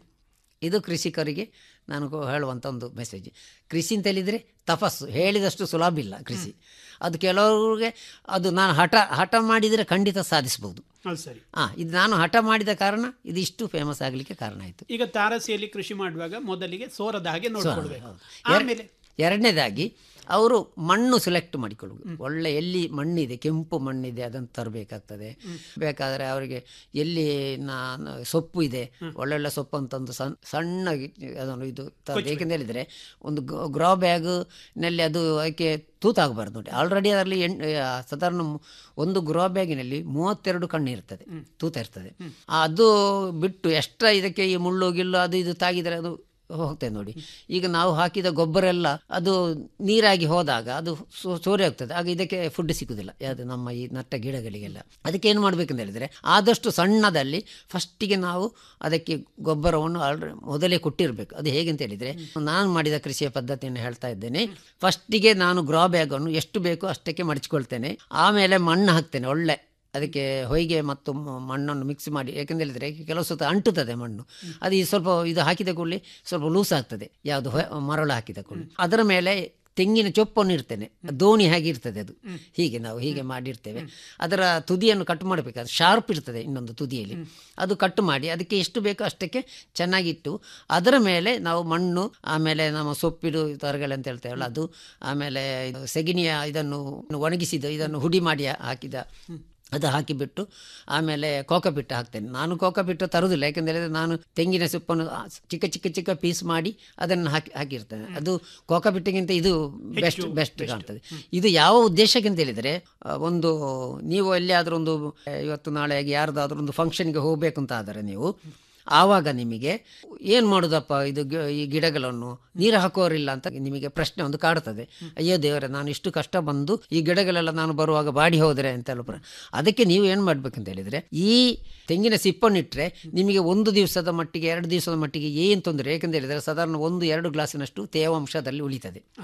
ಇದು ಕೃಷಿಕರಿಗೆ ನಾನು ಕೊ- ಹೇಳುವಂಥ ಒಂದು ಮೆಸೇಜ್ ಕೃಷಿ ಅಂತ ಹೇಳಿದರೆ ತಪಸ್ಸು ಹೇಳಿದಷ್ಟು ಸುಲಭ ಇಲ್ಲ ಕೃಷಿ ಅದು ಕೆಲವರಿಗೆ ಅದು ನಾನು ಹಠ ಹಠ ಮಾಡಿದರೆ ಖಂಡಿತ ಸಾಧಿಸ್ಬೋದು ಅದು ಸರಿ ಹಾಂ ಇದು ನಾನು ಹಠ ಮಾಡಿದ ಕಾರಣ ಇದು ಇಷ್ಟು ಫೇಮಸ್ ಆಗಲಿಕ್ಕೆ ಕಾರಣ ಆಯಿತು ಈಗ ತಾರಸಿಯಲ್ಲಿ ಕೃಷಿ ಮಾಡುವಾಗ ಮೊದಲಿಗೆ ಸೋರದ ಹಾಗೆ ನೋಡ್ಕೊಳ್ಬೇಕು ಆಮೇಲೆ ಎರಡನೇದಾಗಿ ಅವರು ಮಣ್ಣು ಸೆಲೆಕ್ಟ್ ಮಾಡಿಕೊಳ್ಳುವುದು ಒಳ್ಳೆ ಎಲ್ಲಿ ಮಣ್ಣಿದೆ ಕೆಂಪು ಮಣ್ಣಿದೆ ಅದನ್ನು ತರಬೇಕಾಗ್ತದೆ ಬೇಕಾದರೆ ಅವರಿಗೆ ಎಲ್ಲಿ ನಾನು ಸೊಪ್ಪು ಇದೆ ಒಳ್ಳೊಳ್ಳೆ ಸೊಪ್ಪು ಅಂತಂದು ಸಣ್ಣ ಸಣ್ಣಗೆ ಅದನ್ನು ಇದು ತರದು ಏಕೆಂತ ಹೇಳಿದರೆ ಒಂದು ಗ್ರೋ ಬ್ಯಾಗ್ನಲ್ಲಿ ಅದು ಅದಕ್ಕೆ ತೂತಾಗಬಾರ್ದು ನೋಡಿ ಆಲ್ರೆಡಿ ಅದರಲ್ಲಿ ಎಣ್ ಆ, ಸಾಧಾರಣ ಮು- ಒಂದು ಗ್ರೋ ಬ್ಯಾಗಿನಲ್ಲಿ ಮೂವತ್ತೆರಡು ಕಣ್ಣು ಇರ್ತದೆ ತೂತ ಇರ್ತದೆ ಅದು ಬಿಟ್ಟು ಎಕ್ಸ್ಟ್ರಾ ಇದಕ್ಕೆ ಈ ಮುಳ್ಳು ಗಿಲ್ಲು ಅದು ಇದು ತಾಗಿದರೆ ಅದು ಹೋಗ್ತದೆ ನೋಡಿ ಈಗ ನಾವು ಹಾಕಿದ ಗೊಬ್ಬರ ಎಲ್ಲ ಅದು ನೀರಾಗಿ ಹೋದಾಗ ಅದು ಸೋ- ಸೋರಿ ಹೋಗ್ತದೆ ಆಗ ಇದಕ್ಕೆ ಫುಡ್ ಸಿಗುದಿಲ್ಲ ಯಾವುದು ನಮ್ಮ ಈ ನಟ್ಟ ಗಿಡಗಳಿಗೆಲ್ಲ ಅದಕ್ಕೆ ಏನು ಮಾಡಬೇಕಂತ ಹೇಳಿದರೆ ಆದಷ್ಟು ಸಣ್ಣದಲ್ಲಿ ಫಸ್ಟಿಗೆ ನಾವು ಅದಕ್ಕೆ ಗೊಬ್ಬರವನ್ನು ಆಲ್ರೆಡಿ ಮೊದಲೇ ಕೊಟ್ಟಿರಬೇಕು ಅದು ಹೇಗೆ ಅಂತ ಹೇಳಿದರೆ ನಾನು ಮಾಡಿದ ಕೃಷಿಯ ಪದ್ಧತಿಯನ್ನು ಹೇಳ್ತಾ ಇದ್ದೇನೆ ಫಸ್ಟಿಗೆ ನಾನು ಗ್ರಾ ಬ್ಯಾಗನ್ನು ಎಷ್ಟು ಬೇಕೋ ಅಷ್ಟಕ್ಕೆ ಮಡಚಿಕೊಳ್ತೇನೆ ಆಮೇಲೆ ಮಣ್ಣು ಹಾಕ್ತೇನೆ ಒಳ್ಳೆ ಅದಕ್ಕೆ ಹೊಯ್ಗೆ ಮತ್ತು ಮ- ಮಣ್ಣನ್ನು ಮಿಕ್ಸ್ ಮಾಡಿ ಯಾಕೆಂತ ಹೇಳಿದರೆ ಕೆಲವು ಸತ ಅಂಟುತ್ತದೆ ಮಣ್ಣು ಅದು ಈ ಸ್ವಲ್ಪ ಇದು ಹಾಕಿದ ಕೂಡಲೇ ಸ್ವಲ್ಪ ಲೂಸ್ ಆಗ್ತದೆ ಯಾವುದು ಹೊ- ಮರಳು ಹಾಕಿದ ಕೂಡಲೇ ಅದರ ಮೇಲೆ ತೆಂಗಿನ ಚೊಪ್ಪನ್ನು ಇರ್ತೇನೆ ದೋಣಿ ಹಾಗೆ ಇರ್ತದೆ ಅದು ಹೀಗೆ ನಾವು ಹೀಗೆ ಮಾಡಿರ್ತೇವೆ ಅದರ ತುದಿಯನ್ನು ಕಟ್ ಮಾಡಬೇಕು ಅದು ಶಾರ್ಪ್ ಇರ್ತದೆ ಇನ್ನೊಂದು ತುದಿಯಲ್ಲಿ ಅದು ಕಟ್ ಮಾಡಿ ಅದಕ್ಕೆ ಎಷ್ಟು ಬೇಕೋ ಅಷ್ಟಕ್ಕೆ ಚೆನ್ನಾಗಿಟ್ಟು ಅದರ ಮೇಲೆ ನಾವು ಮಣ್ಣು ಆಮೇಲೆ ನಮ್ಮ ಸೊಪ್ಪಿಡು ತರಗಳೆ ಅಂತ ಹೇಳ್ತೇವಲ್ಲ ಅದು ಆಮೇಲೆ ಇದು ಸೆಗಣಿಯ ಇದನ್ನು ಒಣಗಿಸಿದ ಇದನ್ನು ಹುಡಿ ಮಾಡಿ ಹಾಕಿದ ಅದು ಹಾಕಿಬಿಟ್ಟು ಆಮೇಲೆ ಕೋಕಪಿಟ್ಟು ಹಾಕ್ತೇನೆ ನಾನು ಕೋಕಪಿಟ್ಟು ತರುವುದಿಲ್ಲ ಯಾಕೆಂದರೆ ನಾನು ತೆಂಗಿನ ಸೊಪ್ಪನ್ನು ಆ ಚಿಕ್ಕ ಚಿಕ್ಕ ಚಿಕ್ಕ ಪೀಸ್ ಮಾಡಿ ಅದನ್ನು ಹಾಕಿ ಹಾಕಿರ್ತೇನೆ ಅದು ಕೋಕಪಿಟ್ಟಿಗಿಂತ ಇದು ಬೆಸ್ಟ್ ಬೆಸ್ಟ್ ಕಾಣ್ತದೆ ಇದು ಯಾವ ಉದ್ದೇಶಕ್ಕೆ ಅಂತ ಹೇಳಿದರೆ ಆ, ಒಂದು ನೀವು ಎಲ್ಲಿಯಾದರೂ ಒಂದು ಇವತ್ತು ನಾಳೆ ಯಾರ್ದಾದ್ರೂ ಒಂದು ಫಂಕ್ಷನ್ಗೆ ಹೋಗಬೇಕು ಅಂತ ಆದರೆ ನೀವು ಆವಾಗ ನಿಮಗೆ ಏನು ಮಾಡೋದಪ್ಪ ಇದು ಗಿ- ಈ ಗಿಡಗಳನ್ನು ನೀರು ಹಾಕೋರಿಲ್ಲ ಅಂತ ನಿಮಗೆ ಪ್ರಶ್ನೆ ಒಂದು ಕಾಡ್ತದೆ ಅಯ್ಯೋ ದೇವರೇ ನಾನು ಇಷ್ಟು ಕಷ್ಟ ಬಂದು ಈ ಗಿಡಗಳೆಲ್ಲ ನಾನು ಬರುವಾಗ ಬಾಡಿ ಹೋದರೆ ಅಂತ ಹೇಳೋ ಪ್ರ- ಅದಕ್ಕೆ ನೀವು ಏನು ಮಾಡ್ಬೇಕಂತ ಹೇಳಿದರೆ ಈ ತೆಂಗಿನ ಸಿಪ್ಪನ್ನಿಟ್ಟರೆ ನಿಮಗೆ ಒಂದು ದಿವಸದ ಮಟ್ಟಿಗೆ ಎರಡು ದಿವಸದ ಮಟ್ಟಿಗೆ ಏನು ತೊಂದರೆ ಏಕೆಂತ ಹೇಳಿದರೆ ಸಾಧಾರಣ ಒಂದು ಎರಡು ಗ್ಲಾಸಿನಷ್ಟು ತೇವಾಂಶದಲ್ಲಿ ಉಳಿತದೆ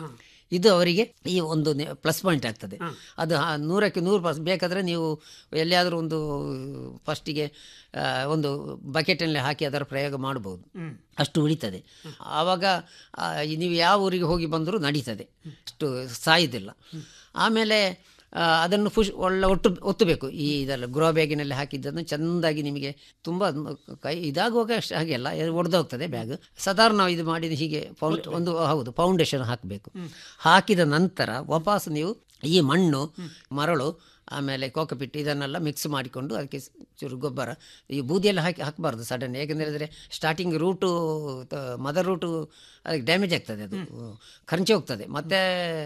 ಇದು ಅವರಿಗೆ ಈ ಒಂದು ಪ್ಲಸ್ ಪಾಯಿಂಟ್ ಆಗ್ತದೆ ಅದು ಆ ನೂರಕ್ಕೆ ನೂರು ಪರ್ಸ್ ಬೇಕಾದರೆ ನೀವು ಎಲ್ಲಿಯಾದರೂ ಒಂದು ಫಸ್ಟಿಗೆ ಒಂದು ಬಕೆಟಲ್ಲಿ ಹಾಕಿ ಅದರ ಪ್ರಯೋಗ ಮಾಡ್ಬೋದು ಅಷ್ಟು ಉಳಿತದೆ ಆವಾಗ ಆ, ನೀವು ಯಾವ ಊರಿಗೆ ಹೋಗಿ ಬಂದರೂ ನಡೀತದೆ ಅಷ್ಟು ಸಾಯುವುದಿಲ್ಲ ಆಮೇಲೆ ಆ, ಅದನ್ನು ಫುಷ್ ಒಳ್ಳೆ ಒಟ್ಟು ಒತ್ತಬೇಕು ಈ ಇದೆಲ್ಲ ಗ್ರೋ ಬ್ಯಾಗಿನಲ್ಲಿ ಹಾಕಿದ್ದನ್ನು ಚೆಂದಾಗಿ ನಿಮಗೆ ತುಂಬ ಕೈ ಇದಾಗುವಾಗ ಅಷ್ಟು ಹಾಗೆ ಅಲ್ಲ ಒಡೆದೋಗ್ತದೆ ಬ್ಯಾಗ್ ಸಾಧಾರಣ ನಾವು ಇದು ಮಾಡಿ ಹೀಗೆ ಫೌಂಡ್ ಒಂದು ಹೌದು ಫೌಂಡೇಶನ್ ಹಾಕಬೇಕು ಹಾಕಿದ ನಂತರ ವಾಪಸ್ ನೀವು ಈ ಮಣ್ಣು ಮರಳು ಆಮೇಲೆ ಕೋಕಪಿಟ್ಟು ಇದನ್ನೆಲ್ಲ ಮಿಕ್ಸ್ ಮಾಡಿಕೊಂಡು ಅದಕ್ಕೆ ಸ್- ಚೂರು ಗೊಬ್ಬರ ಈ ಬೂದಿಯೆಲ್ಲ ಹಾಕಿ ಹಾಕಬಾರ್ದು ಸಡನ್ ಏಕೆಂದರೆ ಹೇಳಿದ್ರೆ ಸ್ಟಾರ್ಟಿಂಗ್ ರೂಟು ಮದರ್ ರೂಟು ಅದಕ್ಕೆ ಡ್ಯಾಮೇಜ್ ಆಗ್ತದೆ ಅದು ಖರ್ಚೆ ಹೋಗ್ತದೆ ಮತ್ತು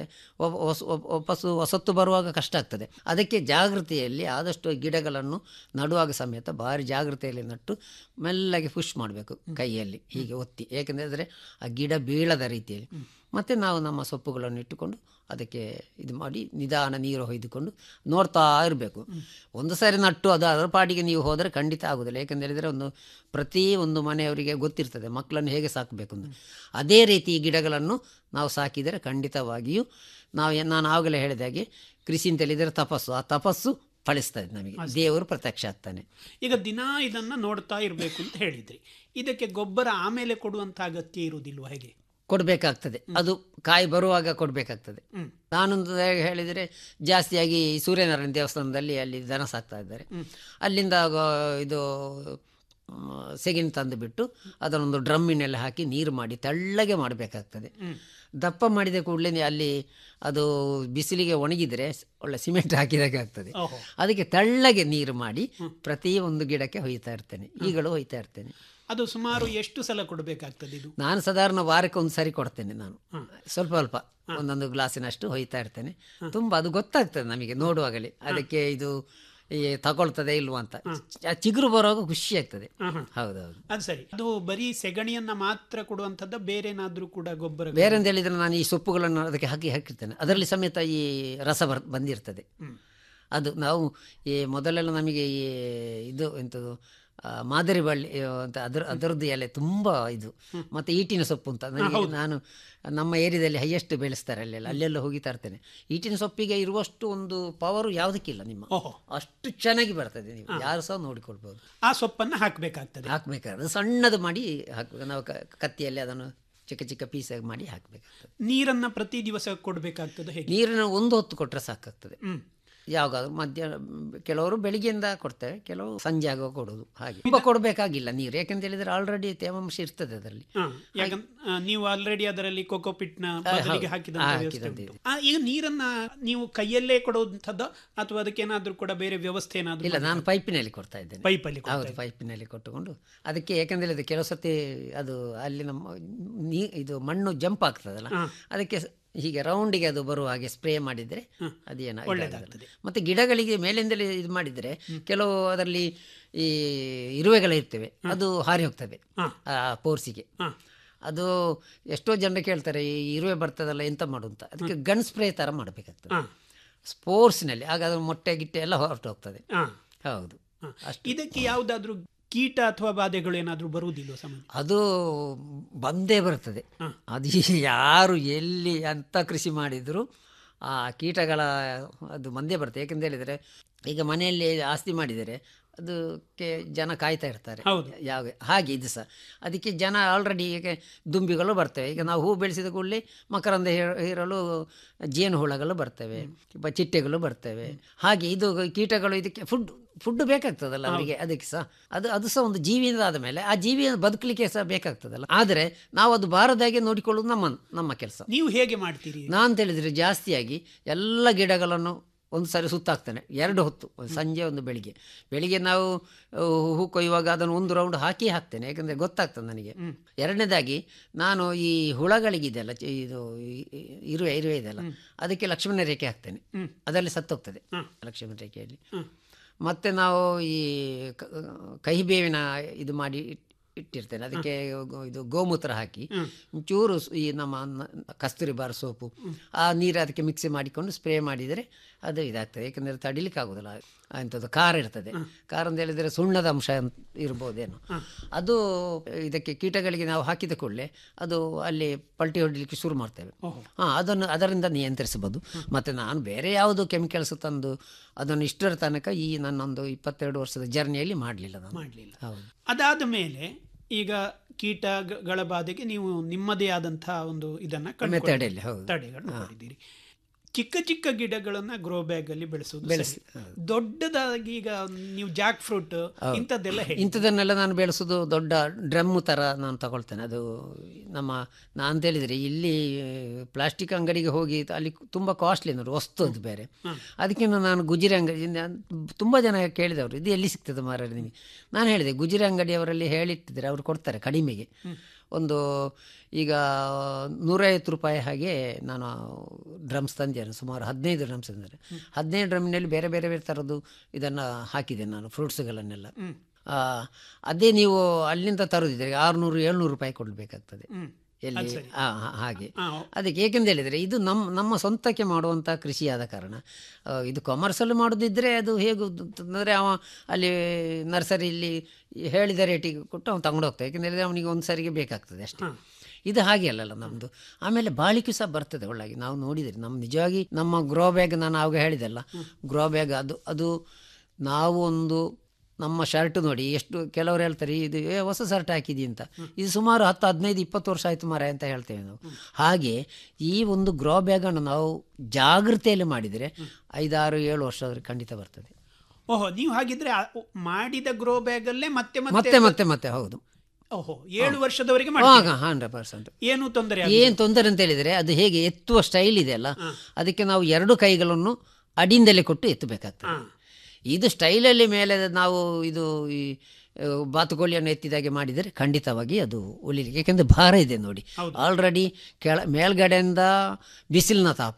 ವಾಪಸ್ಸು ಹೊಸತ್ತು ಬರುವಾಗ ಕಷ್ಟ ಆಗ್ತದೆ ಅದಕ್ಕೆ ಜಾಗೃತಿಯಲ್ಲಿ ಆದಷ್ಟು ಗಿಡಗಳನ್ನು ನಡುವಾಗ ಸಮೇತ ಭಾರಿ ಜಾಗೃತೆಯಲ್ಲಿ ನಟ್ಟು ಮೆಲ್ಲಗೆ ಪುಷ್ ಮಾಡಬೇಕು ಕೈಯಲ್ಲಿ ಹೀಗೆ ಒತ್ತಿ ಏಕೆಂದರೆ ಆ ಗಿಡ ಬೀಳದ ರೀತಿಯಲ್ಲಿ ಮತ್ತು ನಾವು ನಮ್ಮ ಸೊಪ್ಪುಗಳನ್ನು ಇಟ್ಟುಕೊಂಡು ಅದಕ್ಕೆ ಇದು ಮಾಡಿ ನಿಧಾನ ನೀರು ಹೊಯ್ದುಕೊಂಡು ನೋಡ್ತಾ ಇರಬೇಕು ಒಂದು ಸಾರಿ ನಟ್ಟು ಅದು ಅದರ ಪಾಡಿಗೆ ನೀವು ಹೋದರೆ ಖಂಡಿತ ಆಗೋದಿಲ್ಲ ಏಕೆಂತ ಹೇಳಿದರೆ ಒಂದು ಪ್ರತಿ ಒಂದು ಮನೆಯವರಿಗೆ ಗೊತ್ತಿರ್ತದೆ ಮಕ್ಕಳನ್ನು ಹೇಗೆ ಸಾಕಬೇಕು ಅಂತ ಅದೇ ರೀತಿ ಈ ಗಿಡಗಳನ್ನು ನಾವು ಸಾಕಿದರೆ ಖಂಡಿತವಾಗಿಯೂ ನಾವು ಏನ್- ನಾನು ಆವಾಗಲೇ ಹೇಳಿದ ಹಾಗೆ ಕೃಷಿ ಅಂತ ಹೇಳಿದರೆ ತಪಸ್ಸು ಆ ತಪಸ್ಸು ಫಲಿಸ್ತದೆ ನಮಗೆ ದೇವರು ಪ್ರತ್ಯಕ್ಷ ಆಗ್ತಾನೆ ಈಗ ದಿನಾ ಇದನ್ನ ನೋಡ್ತಾ ಇರಬೇಕು ಅಂತ ಹೇಳಿದ್ರಿ ಇದಕ್ಕೆ ಗೊಬ್ಬರ ಆಮೇಲೆ ಕೊಡುವಂತ ಅಗತ್ಯ ಇರುವುದಿಲ್ವ ಹೇಗೆ ಕೊಡಬೇಕಾಗ್ತದೆ ಅದು ಕಾಯಿ ಬರುವಾಗ ಕೊಡಬೇಕಾಗ್ತದೆ ನಾನೊಂದು ಹೇಳಿದರೆ ಜಾಸ್ತಿಯಾಗಿ ಸೂರ್ಯನಾರಾಯಣ ದೇವಸ್ಥಾನದಲ್ಲಿ ಅಲ್ಲಿ ದನ ಸಾಕ್ತಾ ಇದ್ದಾರೆ ಅಲ್ಲಿಂದ ಗೋ- ಇದು ಆ, ಸೆಗಣಿ ತಂದು ಬಿಟ್ಟು ಅದನ್ನೊಂದು ಡ್ರಮ್ಮಿನೆಲ್ಲ ಹಾಕಿ ನೀರು ಮಾಡಿ ತೆಳ್ಳಗೆ ಮಾಡಬೇಕಾಗ್ತದೆ ದಪ್ಪ ಮಾಡಿದ ಕೂಡಲೇ ಅಲ್ಲಿ ಅದು ಬಿಸಿಲಿಗೆ ಒಣಗಿದರೆ ಸ್- ಒಳ್ಳೆ ಸಿಮೆಂಟ್ ಹಾಕಿದಾಗೆ ಆಗ್ತದೆ ಓಹೋ. ಅದಕ್ಕೆ ತೆಳ್ಳಗೆ ನೀರು ಮಾಡಿ ಪ್ರತಿ ಒಂದು ಗಿಡಕ್ಕೆ ಹೊಯ್ತಾ ಇರ್ತೇನೆ ಈಗಲೂ ಹೊಯ್ತಾ ಇರ್ತೇನೆ ಅದು ಸುಮಾರು ಎಷ್ಟು ಸಲ ಕೊಡಬೇಕಾಗ್ತದೆ ಇದು ನಾನು ಸಾಧಾರಣ ವಾರಕ್ಕೆ ಒಂದು ಸರಿ ಕೊಡ್ತೇನೆ ನಾನು ಸ್ವಲ್ಪ ಸ್ವಲ್ಪ ಒಂದೊಂದು ಗ್ಲಾಸಿನಷ್ಟು ಹೊಯ್ತಾ ಇರ್ತೇನೆ ತುಂಬ ಅದು ಗೊತ್ತಾಗ್ತದೆ ನಮಗೆ ನೋಡುವಾಗಲೇ ಅದಕ್ಕೆ ಇದು ಈ ತಗೊಳ್ತದೆ ಇಲ್ವಾ ಅಂತ ಚ- ಚಿಗುರು ಬರುವಾಗ ಖುಷಿ ಆಗ್ತದೆ ಹೌದೌದು ಅದು ಸರಿ ಅದು ಬರೀ ಸೆಗಣಿಯನ್ನ ಮಾತ್ರ ಕೊಡುವಂತದ್ದ ಬೇರೆ ಏನಾದ್ರೂ ಕೂಡ ಗೊಬ್ಬರ ಬೇರೆ ಅಂತ ಹೇಳಿದ್ರೆ ನಾನು ಈ ಸೊಪ್ಪುಗಳನ್ನು ಅದಕ್ಕೆ ಹಾಕಿ ಹಾಕಿರ್ತೇನೆ ಅದರಲ್ಲಿ ಸಮೇತ ಈ ರಸ ಬರ್ ಬಂದಿರ್ತದೆ ಅದು ನಾವು ಈ ಮೊದಲೆಲ್ಲ ನಮಗೆ ಈ ಇದು ಎಂಥದ್ದು ಆ, ಮಾದರಿ ಬಳ್ಳಿ ಆ, ಅಂತ ಅದರ ಅದರದ್ದು ಎಲೆ ತುಂಬ ಇದು ಮತ್ತು ಈಟಿನ ಸೊಪ್ಪು ಅಂತ ನನಗೆ ನಾನು ನಮ್ಮ ಏರಿಯಾದಲ್ಲಿ ಹೈಯೆಸ್ಟ್ ಬೆಳೆಸ್ತಾರೆ ಅಲ್ಲೆಲ್ಲ ಅಲ್ಲೆಲ್ಲ ಹೋಗಿ ತರ್ತೇನೆ ಈಟಿನ ಸೊಪ್ಪಿಗೆ ಇರುವಷ್ಟು ಒಂದು ಪವರು ಯಾವುದಕ್ಕಿಲ್ಲ ನಿಮ್ಮ ಓಹೋ. ಅಷ್ಟು ಚೆನ್ನಾಗಿ ಬರ್ತದೆ ನೀವು ಯಾರು ಸಹ ನೋಡಿಕೊಳ್ಬೋದು ಆ ಸೊಪ್ಪನ್ನ ಹಾಕಬೇಕಾಗ್ತದೆ ಹಾಕಬೇಕಾದ್ರೆ ಸಣ್ಣದು ಮಾಡಿ ಹಾಕಬೇಕು ನಾವು ಕ- ಕತ್ತಿಯಲ್ಲಿ ಅದನ್ನು ಚಿಕ್ಕ ಚಿಕ್ಕ ಪೀಸಾಗಿ ಮಾಡಿ ಹಾಕಬೇಕಾಗ್ತದೆ ನೀರನ್ನ ಪ್ರತಿ ದಿವಸ ಕೊಡಬೇಕಾಗ್ತದೆ ಹೇಗೆ ನೀರಿನ ಒಂದು ಹೊತ್ತು ಕೊಟ್ಟರೆ ಸಾಕಾಗ್ತದೆ ಹ್ಮ್. ಯಾವಾಗ ಮಧ್ಯಾಹ್ನ ಕೆಲವರು ಬೆಳಿಗ್ಗೆಯಿಂದ ಕೊಡ್ತಾರೆ ಕೆಲವು ಸಂಜೆ ಆಗುವಾಗ ಕೊಡೋದು ಹಾಗೆ ತುಂಬ ಕೊಡಬೇಕಾಗಿಲ್ಲ ನೀರು ಯಾಕಂತ ಹೇಳಿದ್ರೆ ಆಲ್ರೆಡಿ ತೇವಾಂಶ ಇರ್ತದೆ ಅದರಲ್ಲಿ ಹಾ, ಯಾಕಂದ್ ಆ, ನೀವು ಆಲ್ರೆಡಿ ಅದರಲ್ಲಿ ಕೋಕೋಪಿಟ್ ನ ಬದಲಿಗೆ ಹೌದು. ಹಾಕಿದಂತ ಹಾ, ವ್ಯವಸ್ಥೆ ಹಾಕಿದಂತೆ ಉಂಟು. ಆ, ಈಗ ನೀರನ್ನ ನೀವು ಕೈಯಲ್ಲೇ ಕೊಡುವಂಥದ್ದ ಅಥವಾ ಅದಕ್ಕೆ ಏನಾದ್ರೂ ಕೂಡ ಬೇರೆ ವ್ಯವಸ್ಥೆ ಏನಾದ್ರೂ ಇಲ್ಲ ನಾನು ಪೈಪಿನಲ್ಲಿ ಕೊಡ್ತಾ ಇದ್ದೇನೆ ಪೈಪಲ್ಲಿ ಕೊಡ್ತಾ ಹೌದು ಪೈಪಿನಲ್ಲಿ ಕೊಟ್ಟುಕೊಂಡು ಅದಕ್ಕೆ ಯಾಕಂದ್ರೆ ಹೇಳಿದ್ರೆ ಕೆಲವು ಸರ್ತಿ ಅದು ಅಲ್ಲಿ ನಮ್ಮ ನೀ ಇದು ಮಣ್ಣು ಜಂಪ್ ಆಗ್ತದಲ್ಲ ಅದಕ್ಕೆ ಸ- ಹೀಗೆ ರೌಂಡಿಗೆ ಅದು ಬರುವ ಹಾಗೆ ಸ್ಪ್ರೇ ಮಾಡಿದರೆ ಅದೇನ ಒಳ್ಳೆದಾಗ್ತದೆ. ಮತ್ತೆ ಗಿಡಗಳಿಗೆ ಮೇಲಿಂದಲೇ ಇದು ಮಾಡಿದರೆ ಕೆಲವು ಅದರಲ್ಲಿ ಈ ಇರುವೆಗಳು ಇರ್ತವೆ ಅದು ಹಾರಿ ಹೋಗ್ತದೆ ಆ ಪೋರ್ಸಿಗೆ ಅದು ಎಷ್ಟೋ ಜನ ಕೇಳ್ತಾರೆ ಈ ಇರುವೆ ಬರ್ತದಲ್ಲ ಎಂತ ಮಾಡು ಅಂತ ಅದಕ್ಕೆ ಗನ್ ಸ್ಪ್ರೇ ಥರ ಮಾಡಬೇಕಾಗ್ತದೆ ಸ್ಪೋರ್ಟ್ಸ್ನಲ್ಲಿ ಆಗ ಅದು ಮೊಟ್ಟೆ ಗಿಟ್ಟೆ ಎಲ್ಲ ಹೊರಟು ಹೋಗ್ತದೆ ಹಾ. ಹೌದು ಹಾ. ಇದಕ್ಕೆ ಯಾವ್ದಾದ್ರೂ ಕೀಟ ಅಥವಾ ಬಾಧೆಗಳು ಏನಾದ್ರೂ ಬರುವುದಿಲ್ಲ ಸಂಬಂಧ ಅದು ಬಂದೇ ಬರ್ತದೆ ಅದು ಯಾರು ಎಲ್ಲಿ ಅಂತ ಕೃಷಿ ಮಾಡಿದರೂ ಆ ಕೀಟಗಳ ಅದು ಬಂದೇ ಬರ್ತದೆ ಯಾಕೆಂತ ಹೇಳಿದರೆ ಈಗ ಮನೆಯಲ್ಲಿ ಆಸ್ತಿ ಮಾಡಿದರೆ ಅದಕ್ಕೆ ಜನ ಕಾಯ್ತಾ ಇರ್ತಾರೆ ಯಾವ ಹಾಗೆ ಇದು ಸಹ ಅದಕ್ಕೆ ಜನ ಆಲ್ರೆಡಿ ಈಗ ದುಂಬಿಗಳು ಬರ್ತವೆ ಈಗ ನಾವು ಹೂ ಬೆಳೆಸಿದ ಕೂಡಲೇ ಮಕರಂದ ಹೀರ- ಹೀರಲು ಜೇನು ಹುಳಗಳು ಬರ್ತವೆ ಬ- ಚಿಟ್ಟೆಗಳು ಬರ್ತವೆ ಹಾಗೆ ಇದು ಕೀಟಗಳು ಇದಕ್ಕೆ ಫುಡ್ ಫುಡ್ ಬೇಕಾಗ್ತದಲ್ಲ ಅವರಿಗೆ ಅದಕ್ಕೆ ಸಹ ಅದು ಅದು ಸಹ ಒಂದು ಜೀವಿಯಿಂದ ಆದ ಮೇಲೆ ಆ ಜೀವಿಯ ಬದುಕಲಿಕ್ಕೆ ಸಹ ಬೇಕಾಗ್ತದಲ್ಲ ಆದರೆ ನಾವು ಅದು ಬಾರದಾಗೆ ನೋಡಿಕೊಳ್ಳೋದು ನಮ್ಮ ನಮ್ಮ ಕೆಲಸ ನೀವು ಹೇಗೆ ಮಾಡ್ತೀರಿ ನಾನು ತಿಳಿದ್ರೆ ಜಾಸ್ತಿಯಾಗಿ ಎಲ್ಲ ಗಿಡಗಳನ್ನು ಒಂದು ಸಾರಿ ಸುತ್ತಾಕ್ತೇನೆ ಎರಡು ಹೊತ್ತು ಒಂದು ಸಂಜೆ ಒಂದು ಬೆಳಿಗ್ಗೆ ಬೆಳಿಗ್ಗೆ ನಾವು ಆ, ಹೂ ಕೊಯ್ಯುವಾಗ ಅದನ್ನು ಒಂದು ರೌಂಡ್ ಹಾಕಿ ಹಾಕ್ತೇನೆ ಯಾಕಂದರೆ ಗೊತ್ತಾಗ್ತದೆ ನನಗೆ ಎರಡನೇದಾಗಿ ನಾನು ಈ ಹುಳಗಳಿಗಿದೆಯಲ್ಲ ಚ- ಇದು ಈ- ಈ- ಇರುವೆ ಇರುವೆ ಇದೆಯಲ್ಲ ಅದಕ್ಕೆ ಲಕ್ಷ್ಮಣ ರೇಖೆ ಹಾಕ್ತೇನೆ ಅದರಲ್ಲಿ ಸತ್ತೋಗ್ತದೆ ಲಕ್ಷ್ಮಣ ರೇಖೆಯಲ್ಲಿ ಮತ್ತೆ ನಾವು ಈ ಕ- ಕಹಿಬೇವಿನ ಇದು ಮಾಡಿ ಇಟ್- ಇಟ್ಟಿರ್ತೇನೆ ಅದಕ್ಕೆ ಗೋ- ಇದು ಗೋಮೂತ್ರ ಹಾಕಿ ಒಂಚೂರು ಸ್- ಈ ನಮ್ಮ ನ- ಕಸ್ತೂರಿ ಬಾರ್ ಸೋಪು ಆ ನೀರು ಅದಕ್ಕೆ ಮಿಕ್ಸಿ ಮಾಡಿಕೊಂಡು ಸ್ಪ್ರೇ ಮಾಡಿದರೆ ಅದು ಇದಾಗ್ತದೆ ಯಾಕಂದರೆ ತಡಿಲಿಕ್ಕೆ ಆಗೋದಿಲ್ಲ ಅಂಥದ್ದು ಕಾರ್ ಇರ್ತದೆ ಕಾರ್ ಅಂತ ಹೇಳಿದರೆ ಸುಣ್ಣದ ಅಂಶ ಅಂತ ಇರ್ಬೋದೇನೋ ಅದು ಇದಕ್ಕೆ ಕೀಟಗಳಿಗೆ ನಾವು ಹಾಕಿದ ಕೂಡಲೇ ಅದು ಅಲ್ಲಿ ಪಲ್ಟಿ ಹೊಡಿಲಿಕ್ಕೆ ಶುರು ಮಾಡ್ತೇವೆ ಹಾಂ ಅದನ್ನು ಅದರಿಂದ ನಿಯಂತ್ರಿಸಬಹುದು ಮತ್ತು ನಾನು ಬೇರೆ ಯಾವುದು ಕೆಮಿಕಲ್ಸ್ ತಂದು ಅದನ್ನು ಇಷ್ಟರ ತನಕ ಈ ನನ್ನೊಂದು ಇಪ್ಪತ್ತೆರಡು ವರ್ಷದ ಜರ್ನಿಯಲ್ಲಿ ಮಾಡಲಿಲ್ಲ ನಾನು ಮಾಡಲಿಲ್ಲ ಹೌದು ಅದಾದ ಮೇಲೆ ಈಗ ಕೀಟಗಳ ಬಾಧೆಗೆ ನೀವು ನಿಮ್ಮದೇ ಆದಂತಹ ಒಂದು ಇದನ್ನ ಕಂಡುಕೊಳ್ಳಿ- ತಡೆಯಲ್ಲಿ, ಹೌದು. ತಡೆಗಳನ್ನು ಮಾಡಿದ್ದೀರಿ ಚಿಕ್ಕ ಚಿಕ್ಕ ಗಿಡಗಳನ್ನ ಗ್ರೋ ಬ್ಯಾಗ್ ಅಲ್ಲಿ ಬೆಳೆಸೋದು ಬೆಳೆಸಿ, ಸರಿ. ದೊಡ್ಡದಾಗಿ ಈಗ ನೀವು ಜಾಕ್ ಫ್ರೂಟ್ ಇಂಥದ್ದೆಲ್ಲ ಹೇಳಿ ಇಂಥದನ್ನೆಲ್ಲ ನಾನು ಬೆಳೆಸೋದು ದೊಡ್ಡ ಡ್ರಮ್ಮು ಥರ ನಾನು ತಗೊಳ್ತೇನೆ ಅದು ನಮ್ಮ ನಾನು ಅಂತ ಹೇಳಿದರೆ ಇಲ್ಲಿ ಪ್ಲಾಸ್ಟಿಕ್ ಅಂಗಡಿಗೆ ಹೋಗಿ ಅಲ್ಲಿ ತುಂಬ ಕಾಸ್ಟ್ಲಿ ನೋಡಿ ವಸ್ತು ಅದು ಬೇರೆ ಅದಕ್ಕಿಂತ ನಾನು ಗುಜಿರಿ ಅಂಗಡಿಯಿಂದ ತುಂಬ ಜನ ಕೇಳಿದವರು ಇದು ಎಲ್ಲಿ ಸಿಗ್ತದೆ ಮಾರ ನಿಮಗೆ ನಾನು ಹೇಳಿದೆ ಗುಜಿರಿ ಅಂಗಡಿಯವರಲ್ಲಿ ಹೇಳಿಟ್ಟಿದ್ದಾರೆ ಅವರು ಕೊಡ್ತಾರೆ ಕಡಿಮೆಗೆ ಒಂದು ಈಗ ನೂರೈವತ್ತು ರೂಪಾಯಿ ಹಾಗೆ ನಾನು ಡ್ರಮ್ಸ್ ತಂದಿದ್ದೇನೆ ಸುಮಾರು ಹದಿನೈದು ಡ್ರಮ್ಸ್ ತಂದರೆ ಹದಿನೈದು ಡ್ರಮ್ನಲ್ಲಿ ಬೇರೆ ಬೇರೆ ಬೇರೆ ಥರದ್ದು ಇದನ್ನು ಹಾಕಿದೆ ನಾನು ಫ್ರೂಟ್ಸ್ಗಳನ್ನೆಲ್ಲ ಆ, ಅದೇ ನೀವು ಅಲ್ಲಿಂದ ತರೋದಿದ್ರೆ ಆರುನೂರು ಏಳ್ನೂರು ರೂಪಾಯಿ ಕೊಡಬೇಕಾಗ್ತದೆ ಎಲ್ಲಿ ಆ, ಹಾ- ಹಾಗೆ ಅದಕ್ಕೆ ಏಕೆಂದು ಹೇಳಿದರೆ ಇದು ನಮ್ಮ ನಮ್ಮ ಸ್ವಂತಕ್ಕೆ ಮಾಡುವಂಥ ಕೃಷಿಯಾದ ಕಾರಣ ಆ, ಇದು ಕಮರ್ಷಿಯಲ್ ಮಾಡೋದಿದ್ದರೆ ಅದು ಹೇಗೆ ಅಂದರೆ ಅವ ಅಲ್ಲಿ ನರ್ಸರಿಯಲ್ಲಿ ಹೇಳಿದ ರೇಟಿಗೆ ಕೊಟ್ಟು ಅವ್ನು ತಗೊಂಡು ಹೋಗ್ತಾನೆ ಏಕೆಂದರೆ ಹೇಳಿದರೆ ಅವನಿಗೆ ಒಂದು ಸರಿಗೆ ಬೇಕಾಗ್ತದೆ ಅಷ್ಟೇ ಇದು ಹಾಗೆ ಅಲ್ಲಲ್ಲ ನಮ್ಮದು ಆಮೇಲೆ ಬಾಳಿಕೆ ಸಹ ಬರ್ತದೆ ಒಳಗೆ ನಾವು ನೋಡಿದರೆ ನಮ್ಮ ನಿಜವಾಗಿ ನಮ್ಮ ಗ್ರೋ ಬ್ಯಾಗ್ ನಾನು ಆವಾಗ ಹೇಳಿದೆಲ್ಲ ಗ್ರೋ ಬ್ಯಾಗ್ ಅದು ಅದು ನಾವು ಒಂದು ನಮ್ಮ ಶರ್ಟ್ ನೋಡಿ ಎಷ್ಟು ಕೆಲವರು ಹೇಳ್ತಾರೆ ಇದು ಏ ಹೊಸ ಶರ್ಟ್ ಹಾಕಿದಿ ಅಂತ ಇದು ಸುಮಾರು ಹತ್ತು ಹದಿನೈದು ಇಪ್ಪತ್ತು ವರ್ಷ ಆಯಿತು ಮರ ಅಂತ ಹೇಳ್ತೇವೆ ನಾವು ಹಾಗೆ ಈ ಒಂದು ಗ್ರೋ ಬ್ಯಾಗನ್ನು ನಾವು ಜಾಗೃತೆಯಲ್ಲಿ ಮಾಡಿದರೆ ಐದಾರು ಏಳು ವರ್ಷ ಆದ್ರೆ ಖಂಡಿತ ಬರ್ತದೆ ಓಹೋ ನೀವು ಹಾಗಿದ್ರೆ ಆ- ಮಾಡಿದ ಗ್ರೋ ಬ್ಯಾಗ್ ಅಲ್ಲೇ ಮತ್ತೆ ಮತ್ತೆ ಮತ್ತೆ ಮತ್ತೆ ಹೌದು ಓಹೋ ಏಳು ವರ್ಷದವರೆಗೆ ಆಗ ಮಾಡ್ತೀರಾ? ಹಂಡ್ರೆಡ್ ಪರ್ಸೆಂಟ್ ಏನು ತೊಂದರೆ ಏನು ತೊಂದರೆ ಅಂತ ಹೇಳಿದರೆ ಅದು ಹೇಗೆ ಎತ್ತುವ ಸ್ಟೈಲ್ ಇದೆಯಲ್ಲ ಅದಕ್ಕೆ ನಾವು ಎರಡು ಕೈಗಳನ್ನು ಅಡಿಯಿಂದಲೇ ಕೊಟ್ಟು ಎತ್ತಬೇಕಾಗ್ತದೆ ಇದು ಸ್ಟೈಲಲ್ಲಿ ಮೇಲೆ ನಾವು ಇದು ಈ ಆ, ಬಾತುಕೋಳಿಯನ್ನು ಎತ್ತಿದಾಗೆ ಮಾಡಿದರೆ ಖಂಡಿತವಾಗಿ ಅದು ಉಳಿಲಿಕ್ಕೆ ಯಾಕೆಂದರೆ ಭಾರ ಇದೆ ನೋಡಿ ಆಲ್ರೆಡಿ ಕೆಳ ಮೇಲ್ಗಡೆಯಿಂದ ಬಿಸಿಲಿನ ತಾಪ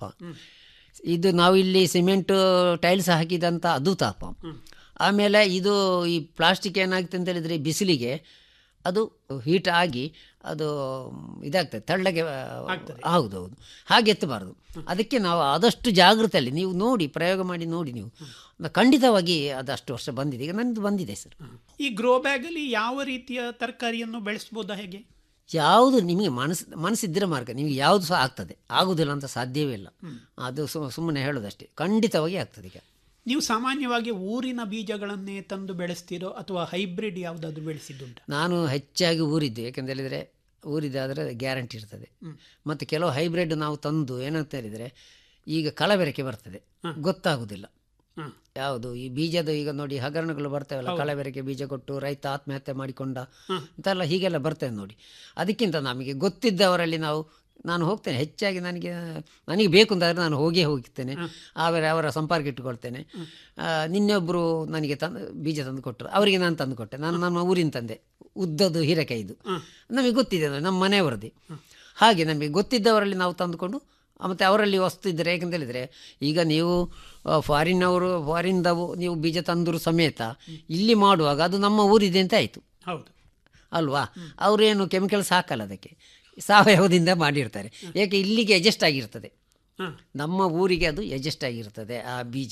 ಇದು ನಾವು ಇಲ್ಲಿ ಸಿಮೆಂಟ್ ಟೈಲ್ಸ್ ಹಾಕಿದಂಥ ಅದು ತಾಪ ಆಮೇಲೆ ಇದು ಈ ಪ್ಲಾಸ್ಟಿಕ್ ಏನಾಗುತ್ತೆ ಅಂತ ಹೇಳಿದರೆ ಬಿಸಿಲಿಗೆ ಅದು ಹೀಟ್ ಆಗಿ ಅದು ಇದಾಗ್ತದೆ ತಳ್ಳಗೆ ಹೌದು ಹೌದು ಹಾಗೆ ಎತ್ತಬಾರ್ದು ಅದಕ್ಕೆ ನಾವು ಆದಷ್ಟು ಜಾಗೃತೆಯಲ್ಲಿ ನೀವು ನೋಡಿ ಪ್ರಯೋಗ ಮಾಡಿ ನೋಡಿ ನೀವು ನ- ಖಂಡಿತವಾಗಿ ಅದು ಅಷ್ಟು ವರ್ಷ ಬಂದಿದೆ ಈಗ ನನ್ನದು ಬಂದಿದೆ ಸರ್ ಈ ಗ್ರೋ ಬ್ಯಾಗ್ ಅಲ್ಲಿ ಯಾವ ರೀತಿಯ ತರಕಾರಿಯನ್ನು ಬೆಳೆಸಬಹುದಾ ಹೇಗೆ ಯಾವುದು ನಿಮಗೆ ಮನಸ್ಸು ಮನಸ್ಸಿದ್ದರೆ ಮಾರ್ಗ ನಿಮಗೆ ಯಾವುದು ಸಹ ಆಗ್ತದೆ ಆಗುವುದಿಲ್ಲ ಅಂತ ಸಾಧ್ಯವೇ ಇಲ್ಲ ಅದು ಸು- ಸುಮ್ಮನೆ ಹೇಳೋದಷ್ಟೇ ಖಂಡಿತವಾಗಿ ಆಗ್ತದೆ ಈಗ ನೀವು ಸಾಮಾನ್ಯವಾಗಿ ಊರಿನ ಬೀಜಗಳನ್ನೇ ತಂದು ಬೆಳೆಸ್ತೀರೋ ಅಥವಾ ಹೈಬ್ರಿಡ್ ಯಾವುದಾದ್ರು ಬೆಳೆಸಿದ್ದುಂಟ ನಾನು ಹೆಚ್ಚಾಗಿ ಊರಿದ್ದು ಯಾಕೆಂತ ಹೇಳಿದರೆ ಊರಿದ್ದಾದರೆ ಗ್ಯಾರಂಟಿ ಇರ್ತದೆ ಮತ್ತು ಕೆಲವು ಹೈಬ್ರಿಡ್ ನಾವು ತಂದು ಏನಂತ ಹೇಳಿದರೆ ಈಗ ಕಲಬೆರಕೆ ಬರ್ತದೆ ಗೊತ್ತಾಗುವುದಿಲ್ಲ ಯಾವುದು ಈ ಬೀಜದ ಈಗ ನೋಡಿ ಹಗರಣಗಳು ಬರ್ತಾವಲ್ಲ ಕಲಬೆರಕೆ ಬೀಜ ಕೊಟ್ಟು ರೈತ ಆತ್ಮಹತ್ಯೆ ಮಾಡಿಕೊಂಡ ಅಂತೆಲ್ಲ ಹೀಗೆಲ್ಲ ಬರ್ತದೆ ನೋಡಿ ಅದಕ್ಕಿಂತ ನಮಗೆ ಗೊತ್ತಿದ್ದವರಲ್ಲಿ ನಾವು ನಾನು ಹೋಗ್ತೇನೆ ಹೆಚ್ಚಾಗಿ ನನಗೆ ನನಗೆ ಬೇಕು ಅಂತಾದರೆ ನಾನು ಹೋಗೇ ಹೋಗ್ತೇನೆ ಆಮೇಲೆ ಅವರ ಸಂಪರ್ಕ ಇಟ್ಟುಕೊಳ್ತೇನೆ ಆ, ನಿನ್ನೆೊಬ್ಬರು ನನಗೆ ತಂದು ಬೀಜ ತಂದು ಕೊಟ್ಟರು ಅವರಿಗೆ ನಾನು ತಂದು ಕೊಟ್ಟೆ ನಾನು ನಮ್ಮ ಊರಿನ ತಂದೆ ಉದ್ದದು ಹೀರೆಕಾಯಿದು ನಮಗೆ ಗೊತ್ತಿದೆ ಅದು, ನಮ್ಮ ಮನೆಯವರದೇ ಹಾಗೆ ನಮಗೆ ಗೊತ್ತಿದ್ದವರಲ್ಲಿ ನಾವು ತಂದುಕೊಂಡು ಮತ್ತು ಅವರಲ್ಲಿ ವಸ್ತು ಇದ್ದರೆ ಯಾಕಂತ ಹೇಳಿದರೆ ಈಗ ನೀವು ಫಾರಿನ್ನವರು ಫಾರಿನ್ದವು ನೀವು ಬೀಜ ತಂದರು ಸಮೇತ ಇಲ್ಲಿ ಮಾಡುವಾಗ ಅದು ನಮ್ಮ ಊರಿದೆ ಅಂತ ಆಯಿತು ಹೌದು ಅಲ್ವಾ ಅವರೇನು ಕೆಮಿಕಲ್ಸ್ ಹಾಕಲ್ಲ ಅದಕ್ಕೆ ಸಾವಯವದಿಂದ ಮಾಡಿರ್ತಾರೆ ಯಾಕೆ ಇಲ್ಲಿಗೆ ಅಡ್ಜಸ್ಟ್ ಆಗಿರ್ತದೆ ನಮ್ಮ ಊರಿಗೆ ಅದು ಅಡ್ಜಸ್ಟ್ ಆಗಿರ್ತದೆ ಆ ಬೀಜ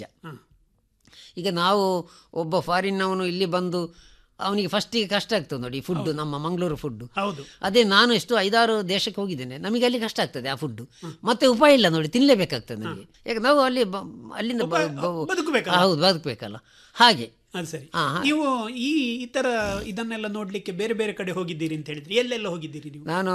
ಈಗ ನಾವು ಒಬ್ಬ ಫಾರಿನ್ನವನು ಇಲ್ಲಿ ಬಂದು ಅವನಿಗೆ ಫಸ್ಟಿಗೆ ಕಷ್ಟ ಆಗ್ತದೆ ನೋಡಿ ಫುಡ್ ನಮ್ಮ ಮಂಗಳೂರು ಫುಡ್ಡು ಹೌದು ಅದೇ ನಾನು ಎಷ್ಟು ಐದಾರು ದೇಶಕ್ಕೆ ಹೋಗಿದ್ದೇನೆ ನಮಗೆ ಅಲ್ಲಿ ಕಷ್ಟ ಆಗ್ತದೆ ಆ ಫುಡ್ಡು ಮತ್ತೆ ಉಪಾಯ ಇಲ್ಲ ನೋಡಿ ತಿನ್ನಲೇಬೇಕಾಗ್ತದೆ ನನಗೆ ಯಾಕೆ ನಾವು ಅಲ್ಲಿ ಬ- ಅಲ್ಲಿಂದ ಬ- ಬ- ಬದುಕಬೇಕಲ್ಲ? ಹೌದು ಬದುಕಬೇಕಲ್ಲ ಹಾಗೆ ಅದು ಸರಿ ಹಾ, ಹಾ. ನೀವು ಈ ಇತರ ಇದನ್ನೆಲ್ಲ ನೋಡ್ಲಿಕ್ಕೆ ಬೇರೆ ಬೇರೆ ಕಡೆ ಹೋಗಿದ್ದೀರಿ ಅಂತ ಹೇಳಿದ್ರಿ ಎಲ್ಲೆಲ್ಲ ಹೋಗಿದ್ದೀರಿ ನೀವು ನಾನು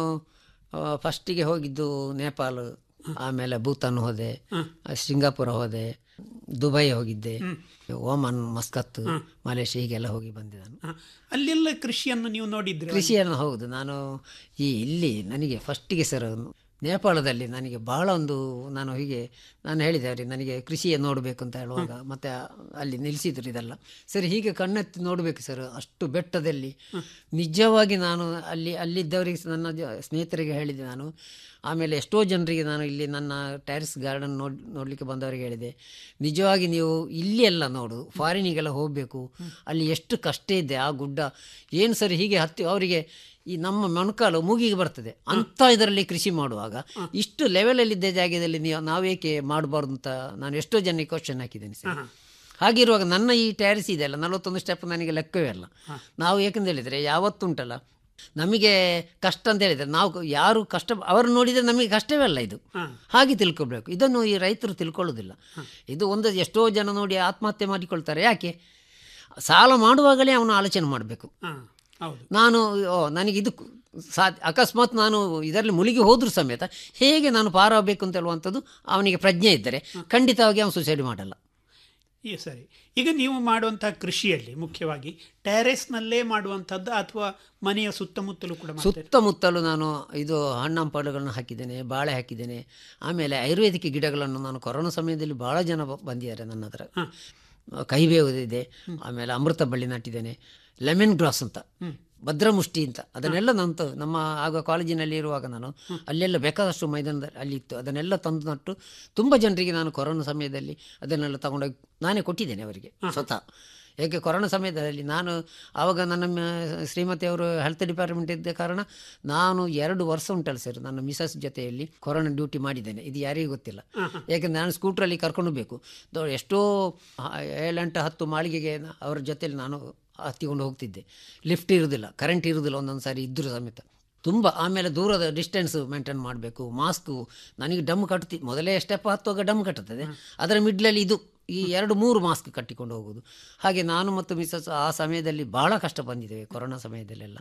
ಫಸ್ಟಿಗೆ ಹೋಗಿದ್ದು ನೇಪಾಳ ಆಮೇಲೆ ಭೂತಾನ್ ಹೋದೆ ಸಿಂಗಾಪುರ ಹೋದೆ ದುಬೈ ಹೋಗಿದ್ದೆ ಓಮನ್ ಮಸ್ಕತ್ ಮಲೇಷ್ಯಾ ಹೀಗೆಲ್ಲ ಹೋಗಿ ಬಂದೆ ನಾನು ಹ. ಅಲ್ಲೆಲ್ಲ ಕೃಷಿಯನ್ನು ನೀವು ನೋಡಿದ್ರೆ ಕೃಷಿಯನ್ನು ಹೌದು ನಾನು ಈ ಇಲ್ಲಿ ನನಗೆ ಫಸ್ಟಿಗೆ ಸರ್ ನೇಪಾಳದಲ್ಲಿ ನನಗೆ ಬಹಳ ಒಂದು ನಾನು ಹೀಗೆ ನಾನು ಹೇಳಿದೆ ಅವರಿಗೆ ನನಗೆ ಕೃಷಿಯೇ ನೋಡಬೇಕು ಅಂತ ಹೇಳುವಾಗ ಮತ್ತೆ ಅಲ್ಲಿ ನಿಲ್ಲಿಸಿದ್ರು ಇದೆಲ್ಲ ಸರಿ ಹೀಗೆ ಕಣ್ಣೆತ್ತಿ ನೋಡಬೇಕು ಸರ್ ಅಷ್ಟು ಬೆಟ್ಟದಲ್ಲಿ ನಿಜವಾಗಿ ನಾನು ಅಲ್ಲಿ ಅಲ್ಲಿದ್ದವರಿಗೆ ನನ್ನ ಜ- ಸ್ನೇಹಿತರಿಗೆ ಹೇಳಿದೆ ನಾನು ಆಮೇಲೆ ಎಷ್ಟೋ ಜನರಿಗೆ ನಾನು ಇಲ್ಲಿ ನನ್ನ ಟ್ಯಾರಿಸ್ ಗಾರ್ಡನ್ ನೋಡಿ ನೋಡಲಿಕ್ಕೆ ಬಂದವರಿಗೆ ಹೇಳಿದೆ ನಿಜವಾಗಿ ನೀವು ಇಲ್ಲಿ ಎಲ್ಲ ನೋಡು ಫಾರಿನಿಗೆಲ್ಲ ಹೋಗಬೇಕು ಅಲ್ಲಿ ಎಷ್ಟು ಕಷ್ಟ ಇದೆ ಆ ಗುಡ್ಡ ಏನು ಸರಿ ಹೀಗೆ ಹತ್ತಿ ಅವರಿಗೆ ಈ ನಮ್ಮ ಮೊಣಕಾಲು ಮೂಗಿಗೆ ಬರ್ತದೆ ಅಂಥ ಇದರಲ್ಲಿ ಕೃಷಿ ಮಾಡುವಾಗ ಇಷ್ಟು ಲೆವೆಲಲ್ಲಿದ್ದ ಜಾಗದಲ್ಲಿ ನೀವು ನಾವೇಕೆ ಮಾಡಬಾರ್ದು ಅಂತ ನಾನು ಎಷ್ಟೋ ಜನಕ್ಕೆ ಕ್ವಶನ್ ಹಾಕಿದ್ದೇನೆ ಸರ್ ಹಾಗಿರುವಾಗ ನನ್ನ ಈ ಟ್ಯಾರಿಸ್ ಇದೆಯಲ್ಲ ನಲವತ್ತೊಂದು ಸ್ಟೆಪ್ ನನಗೆ ಲೆಕ್ಕವೇ ಅಲ್ಲ ನಾವು ಏಕೆಂತ ಹೇಳಿದರೆ ಯಾವತ್ತುಂಟಲ್ಲ ನಮಗೆ ಕಷ್ಟ ಅಂತ ಹೇಳಿದರೆ ನಾವು ಯಾರು ಕಷ್ಟ ಅವರು ನೋಡಿದರೆ ನಮಗೆ ಕಷ್ಟವೇ ಅಲ್ಲ ಇದು ಹಾಗೆ ತಿಳ್ಕೊಳ್ಬೇಕು ಇದನ್ನು ಈ ರೈತರು ತಿಳ್ಕೊಳ್ಳೋದಿಲ್ಲ ಇದು ಒಂದು ಎಷ್ಟೋ ಜನ ನೋಡಿ ಆತ್ಮಹತ್ಯೆ ಮಾಡಿಕೊಳ್ತಾರೆ ಯಾಕೆ ಸಾಲ ಮಾಡುವಾಗಲೇ ಅವನು ಆಲೋಚನೆ ಮಾಡಬೇಕು ಹೌದು ನಾನು ಓ ನನಗೆ ಇದು ಸಾ ಅಕಸ್ಮಾತ್ ನಾನು ಇದರಲ್ಲಿ ಮುಳುಗಿ ಹೋದರೂ ಸಮೇತ ಹೇಗೆ ನಾನು ಪಾರಾಗಬೇಕು ಅಂತ ಹೇಳುವಂಥದ್ದು ಅವನಿಗೆ ಪ್ರಜ್ಞೆ ಇದ್ದರೆ ಖಂಡಿತವಾಗಿ ಅವನು ಸುಸೈಡ್ ಮಾಡಲ್ಲ ಈ ಸರಿ ಈಗ ನೀವು ಮಾಡುವಂಥ ಕೃಷಿಯಲ್ಲಿ ಮುಖ್ಯವಾಗಿ ಟೆರೆಸ್ನಲ್ಲೇ ಮಾಡುವಂಥದ್ದು ಅಥವಾ ಮನೆಯ ಸುತ್ತಮುತ್ತಲೂ ಕೂಡ ಮಾಡ್ತೀರಾ? ಸುತ್ತಮುತ್ತಲು ನಾನು ಇದು ಹಣ್ಣಂಪಳುಗಳನ್ನು ಹಾಕಿದ್ದೇನೆ ಬಾಳೆ ಹಾಕಿದ್ದೇನೆ ಆಮೇಲೆ ಆಯುರ್ವೇದಿಕ್ ಗಿಡಗಳನ್ನು ನಾನು ಕೊರೋನಾ ಸಮಯದಲ್ಲಿ ಭಾಳ ಜನ ಬ- ಬಂದಿದ್ದಾರೆ ನನ್ನ ಹತ್ರ ಕಹಿಬೇವು ಇದೆ ಆಮೇಲೆ ಅಮೃತ ಬಳ್ಳಿ ನಟ್ಟಿದ್ದೇನೆ ಲೆಮನ್ ಗ್ರಾಸ್ ಅಂತ ಭದ್ರಮುಷ್ಟಿ ಅಂತ ಅದನ್ನೆಲ್ಲ ನಾನು ತ- ನಮ್ಮ ಆಗ ಕಾಲೇಜಿನಲ್ಲಿ ಇರುವಾಗ ನಾನು ಅಲ್ಲೆಲ್ಲ ಬೇಕಾದಷ್ಟು ಮೈದಾನದಲ್ಲಿ ಅಲ್ಲಿ ಇತ್ತು ಅದನ್ನೆಲ್ಲ ತಂದು ನಟ್ಟು ತುಂಬ ಜನರಿಗೆ ನಾನು ಕೊರೋನಾ ಸಮಯದಲ್ಲಿ ಅದನ್ನೆಲ್ಲ ತಗೊಂಡೋಗಿ ನಾನೇ ಕೊಟ್ಟಿದ್ದೇನೆ ಅವರಿಗೆ ಸ್ವತಃ ಏಕೆ ಕೊರೋನಾ ಸಮಯದಲ್ಲಿ ನಾನು ಆವಾಗ ನನ್ನ ಮ- ಶ್ರೀಮತಿ ಅವರು ಹೆಲ್ತ್ ಡಿಪಾರ್ಟ್ಮೆಂಟ್ ಇದ್ದ ಕಾರಣ ನಾನು ಎರಡು ವರ್ಷ ಉಂಟಲ್ಲ ಸರ್ ನನ್ನ ಮಿಸಸ್ ಜೊತೆಯಲ್ಲಿ ಕೊರೋನಾ ಡ್ಯೂಟಿ ಮಾಡಿದ್ದೇನೆ ಇದು ಯಾರಿಗೂ ಗೊತ್ತಿಲ್ಲ ಯಾಕೆಂದ್ರೆ ನಾನು ಸ್ಕೂಟ್ರಲ್ಲಿ ಕರ್ಕೊಂಡು ಬೇಕು ದೊ- ಎಷ್ಟೋ ಹ- ಏಳೆಂಟು ಹತ್ತು ಮಾಳಿಗೆಗೆ ನ- ಅವರ ಜೊತೆಯಲ್ಲಿ ನಾನು ಹತ್ತಿಕೊಂಡು ಹೋಗ್ತಿದ್ದೆ ಲಿಫ್ಟ್ ಇರುವುದಿಲ್ಲ ಕರೆಂಟ್ ಇರುವುದಿಲ್ಲ ಒಂದೊಂದು ಸಾರಿ ಇದ್ದರೂ ಸಮೇತ ತುಂಬ ಆಮೇಲೆ ದೂರದ ಡಿಸ್ಟೆನ್ಸ್ ಮೇಂಟೈನ್ ಮಾಡಬೇಕು ಮಾಸ್ಕು ನನಗೆ ಡಮ್ ಕಟ್ತಿ ಮೊದಲೇ ಸ್ಟೆಪ್ ಹತ್ತುವಾಗ ಡಮ್ ಕಟ್ಟುತ್ತದೆ ಅದರ ಮಿಡ್ಲಲ್ಲಿ ಇದು ಈ ಎರಡು ಮೂರು ಮಾಸ್ಕ್ ಕಟ್ಟಿಕೊಂಡು ಹೋಗೋದು ಹಾಗೆ ನಾನು ಮತ್ತು ಮಿಸಸ್ ಆ ಸಮಯದಲ್ಲಿ ಭಾಳ ಕಷ್ಟ ಬಂದಿದ್ದೇವೆ ಕೊರೋನಾ ಸಮಯದಲ್ಲೆಲ್ಲ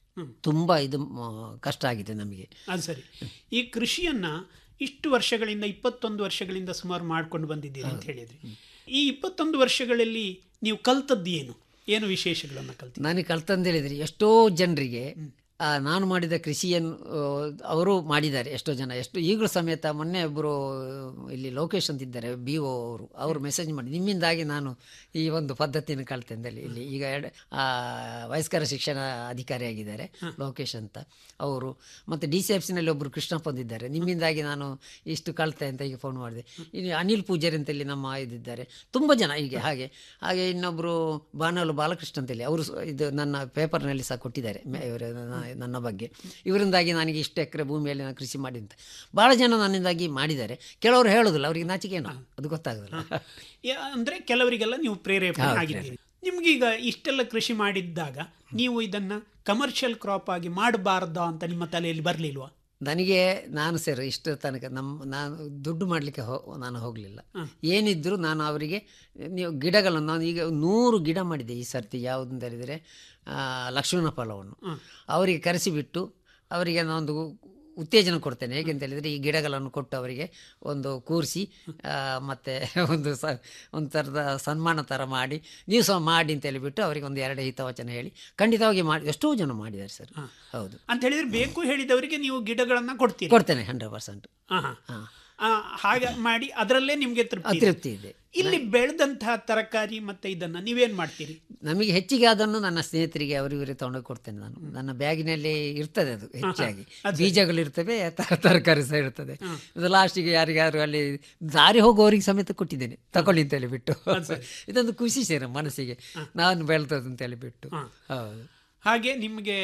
ತುಂಬ ಇದು ಮ, ಕಷ್ಟ ಆಗಿದೆ ನಮಗೆ ಅದು ಸರಿ ಈ ಕೃಷಿಯನ್ನ ಇಷ್ಟು ವರ್ಷಗಳಿಂದ ಇಪ್ಪತ್ತೊಂದು ವರ್ಷಗಳಿಂದ ಸುಮಾರು ಮಾಡ್ಕೊಂಡು ಬಂದಿದ್ದೀರಿ ಅಂತ ಹೇಳಿದ್ರಿ ಈ ಇಪ್ಪತ್ತೊಂದು ವರ್ಷಗಳಲ್ಲಿ ನೀವು ಕಲ್ತದ್ದು ಏನು ಏನು ವಿಶೇಷಗಳನ್ನು ಕಲ್ತಿ ನಾನು ಕಲ್ತಂದು ಹೇಳಿದರೆ ಎಷ್ಟೋ ಜನರಿಗೆ ಆ, ನಾನು ಮಾಡಿದ ಕೃಷಿಯನ್ನು ಆ, ಅವರು ಮಾಡಿದ್ದಾರೆ ಎಷ್ಟೋ ಜನ ಎಷ್ಟು ಈಗಲೂ ಸಮೇತ ಮೊನ್ನೆ ಒಬ್ಬರು ಇಲ್ಲಿ ಲೋಕೇಶ್ ಅಂತಿದ್ದಾರೆ ಬಿ ಒ ಅವರು ಅವರು ಮೆಸೇಜ್ ಮಾಡಿ ನಿಮ್ಮಿಂದಾಗಿ ನಾನು ಈ ಒಂದು ಪದ್ಧತಿಯನ್ನು ಕಲಿತೆ ಅಂತೇಳಿ ಇಲ್ಲಿ ಈಗ ಎರಡು ಆ, ವಯಸ್ಕರ ಶಿಕ್ಷಣ ಅಧಿಕಾರಿಯಾಗಿದ್ದಾರೆ ಲೋಕೇಶ್ ಅಂತ ಅವರು ಮತ್ತು ಡಿ ಸಿ ಎಫ್ ಸಿನಲ್ಲಿ ಒಬ್ಬರು ಕೃಷ್ಣಪ್ಪ ಅಂತಿದ್ದಾರೆ ನಿಮ್ಮಿಂದಾಗಿ ನಾನು ಇಷ್ಟು ಕಲಿತೆ ಅಂತ ಈಗ ಫೋನ್ ಮಾಡಿದೆ ಇನ್ನು ಅನಿಲ್ ಪೂಜಾರಿ ಅಂತೇಳಿ ನಮ್ಮ ಇದಿದ್ದಾರೆ ತುಂಬ ಜನ ಹೀಗೆ ಹಾಗೆ ಹಾಗೆ ಇನ್ನೊಬ್ಬರು ಬಾನಲು ಬಾಲಕೃಷ್ಣ ಅಂತೇಳಿ ಅವರು ಸ- ಇದು ನನ್ನ ಪೇಪರ್ನಲ್ಲಿ ಸಹ ಕೊಟ್ಟಿದ್ದಾರೆ ಮೆ- ಇವರು ನನ್ನ- ನನ್ನ ಬಗ್ಗೆ ಇವರಿಂದಾಗಿ ನನಗೆ ಇಷ್ಟು ಎಕರೆ ಭೂಮಿಯಲ್ಲಿ ನಾನು ಕೃಷಿ ಮಾಡಿ ಅಂತ ಭಾಳ ಜನ ನನ್ನಿಂದಾಗಿ ಮಾಡಿದ್ದಾರೆ ಕೆಲವರು ಹೇಳೋದಿಲ್ಲ ಅವರಿಗೆ ನಾಚಿಕೆನೋ ಅದು ಗೊತ್ತಾಗೋದಿಲ್ಲ ಯಾ- ಅಂದ್ರೆ ಕೆಲವರಿಗೆಲ್ಲ ನೀವು ಪ್ರೇರೇಪಣೆ ಹೌದು, ಆಗಿದ್ದೀರಿ ನಿಮ್ಗೀಗ ಇಷ್ಟೆಲ್ಲ ಕೃಷಿ ಮಾಡಿದ್ದಾಗ ನೀವು ಇದನ್ನ ಕಮರ್ಷಿಯಲ್ ಕ್ರಾಪ್ ಆಗಿ ಮಾಡಬಾರ್ದಾ ಅಂತ ನಿಮ್ಮ ತಲೆಯಲ್ಲಿ ಬರಲಿಲ್ವಾ ನನಗೆ ನಾನು ಸರ್ ಇಷ್ಟು ತನಕ ನಮ್ಮ ನಾನು ದುಡ್ಡು ಮಾಡಲಿಕ್ಕೆ ಹೋ ನಾನು ಹೋಗಲಿಲ್ಲ ಏನಿದ್ದರೂ ನಾನು ಅವರಿಗೆ ನೀವು ಗಿಡಗಳನ್ನು ನಾನು ಈಗ ನೂರು ಗಿಡ ಮಾಡಿದೆ ಈ ಸರ್ತಿ ಯಾವುದು ಅಂತ ಹೇಳಿದರೆ ಆ, ಲಕ್ಷ್ಮಣ ಫಲವನ್ನು ಅವರಿಗೆ ಕರೆಸಿಬಿಟ್ಟು ಅವರಿಗೆ ನಾನೊಂದು ಉತ್ತೇಜನ ಕೊಡ್ತೇನೆ ಹೇಗೆಂತ ಹೇಳಿದರೆ ಈ ಗಿಡಗಳನ್ನು ಕೊಟ್ಟು ಅವರಿಗೆ ಒಂದು ಕೂರಿಸಿ ಮತ್ತು ಒಂದು ಸ ಒಂದು ಥರದ ಸನ್ಮಾನ ಥರ ಮಾಡಿ ನೀವು ಸಹ ಮಾಡಿ ಅಂತ ಹೇಳಿಬಿಟ್ಟು ಅವರಿಗೆ ಒಂದು ಎರಡು ಹಿತವಚನ ಹೇಳಿ ಖಂಡಿತವಾಗಿ ಮಾಡಿ ಎಷ್ಟೋ ಜನ ಮಾಡಿದ್ದಾರೆ ಸರ್ ಹೌದು ಅಂತ ಹೇಳಿದ್ರೆ ಬೇಕು ಹೇಳಿದವರಿಗೆ ನೀವು ಗಿಡಗಳನ್ನ ಕೊಡ್ತೀರಿ ಕೊಡ್ತೇನೆ ಹಂಡ್ರೆಡ್ ಪರ್ಸೆಂಟ್ ಆಹಾ. ಆ, ಹಾಗೆ ಮಾಡಿ ಅದರಲ್ಲೇ ನಿಮ್ಗೆ ತೃಪ್ತಿ ಇದೆ. ತೃಪ್ತಿ ಇದೆ ಇಲ್ಲಿ ಬೆಳೆದಂತಹ ತರಕಾರಿ ಮತ್ತೆ ಇದನ್ನ ನೀವೇನ್ ಮಾಡ್ತೀರಿ ನಮಗೆ ಹೆಚ್ಚಿಗೆ ಅದನ್ನು ನನ್ನ ಸ್ನೇಹಿತರಿಗೆ ಅವರು ಇವರೇ ತಗೊಂಡೋಗಿ ಕೊಡ್ತೇನೆ ನಾನು ನನ್ನ ಬ್ಯಾಗಿನಲ್ಲಿ ಇರ್ತದೆ ಅದು ಹೆಚ್ಚಾಗಿ ಬೀಜಗಳು ಇರ್ತವೆ ತ- ತರಕಾರಿ ಸಹ ಇರ್ತದೆ ಇದು ಲಾಸ್ಟಿಗೆ ಯಾರಿಗಾರು ಅಲ್ಲಿ ದಾರಿ ಹೋಗುವವರಿಗೆ ಸಮೇತ ಕೊಟ್ಟಿದ್ದೇನೆ ತಗೊಳ್ಳಿ ಅಂತ ಹೇಳಿ ಬಿಟ್ಟು ಇದೊಂದು ಖುಷಿ ಸೇರ ಮನಸ್ಸಿಗೆ ನಾನು ಬೆಳೆದದ್ದು ಅಂತ ಹೇಳಿ ಬಿಟ್ಟು ಹೌದು ಹಾಗೆ ನಿಮ್ಗೆ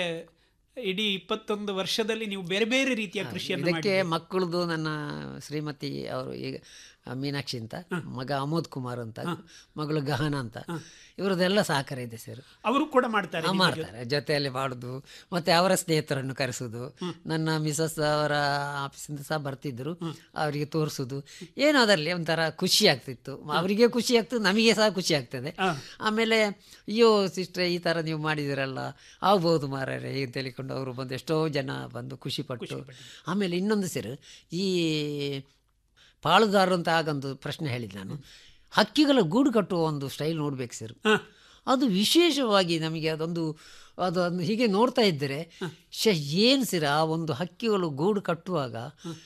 ಇಡೀ ಇಪ್ಪತ್ತೊಂದು ವರ್ಷದಲ್ಲಿ ನೀವು ಬೇರೆ ಬೇರೆ ರೀತಿಯ ಕೃಷಿಯನ್ನು ಇದಕ್ಕೆ ಮಾಡಿದ್ದೀರಿ. ಮಕ್ಕಳದು ನನ್ನ ಶ್ರೀಮತಿ ಅವರು ಈಗ ಆ, ಮೀನಾಕ್ಷಿ ಅಂತ ಮಗ ಅಮೋದ್ ಕುಮಾರ್ ಅಂತ ಮಗಳು ಗಹನ ಅಂತ ಇವರದೆಲ್ಲ ಸಹಕಾರ ಇದೆ ಸರ್ ಅವರು ಕೂಡ ಮಾಡ್ತಾರೆ ಹಾ, ನಿಮ್ಮ ಮಾಡ್ತಾರೆ ಜೊತೆಯಲ್ಲಿ ಮಾಡುದು ಮತ್ತೆ ಅವರ ಸ್ನೇಹಿತರನ್ನು ಕರೆಸುದು ನನ್ನ ಮಿಸಸ್ ಅವರ ಆಫೀಸಿಂದ ಸಹ ಬರ್ತಿದ್ರು ಅವರಿಗೆ ತೋರಿಸುದು ಏನೋ ಅದರಲ್ಲಿ ಒಂಥರ ಖುಷಿ ಆಗ್ತಿತ್ತು ಅವರಿಗೆ ಖುಷಿ ಆಗ್ತದೆ ನಮಗೆ ಸಹ ಖುಷಿ ಆಗ್ತದೆ ಆಮೇಲೆ ಅಯ್ಯೋ ಸಿಸ್ಟ್ರೆ ಈ ಥರ ನೀವು ಮಾಡಿದಿರಲ್ಲ ಆಗ್ಬೋದು ಮಾರಾರೆ ಅಂತ ಹೇಳಿಕೊಂಡು ಅವರು ಬಂದು ಎಷ್ಟೋ ಜನ ಬಂದು ಖುಷಿ ಪಟ್ಟು ಆಮೇಲೆ ಇನ್ನೊಂದು ಸರ್ ಈ ಪಾಳುದಾರರು ಅಂತ ಆಗೊಂದು ಪ್ರಶ್ನೆ ಹೇಳಿದೆ ನಾನು ಹಕ್ಕಿಗಳ ಗೂಡು ಕಟ್ಟುವ ಒಂದು ಸ್ಟೈಲ್ ನೋಡ್ಬೇಕು ಸರ್ ಅದು ವಿಶೇಷವಾಗಿ ನಮಗೆ ಅದೊಂದು ಅದನ್ನು ಹೀಗೆ ನೋಡ್ತಾ ಇದ್ದರೆ ಶ ಏನು ಸರ್ ಆ ಒಂದು ಹಕ್ಕಿಗಳು ಗೂಡು ಕಟ್ಟುವಾಗ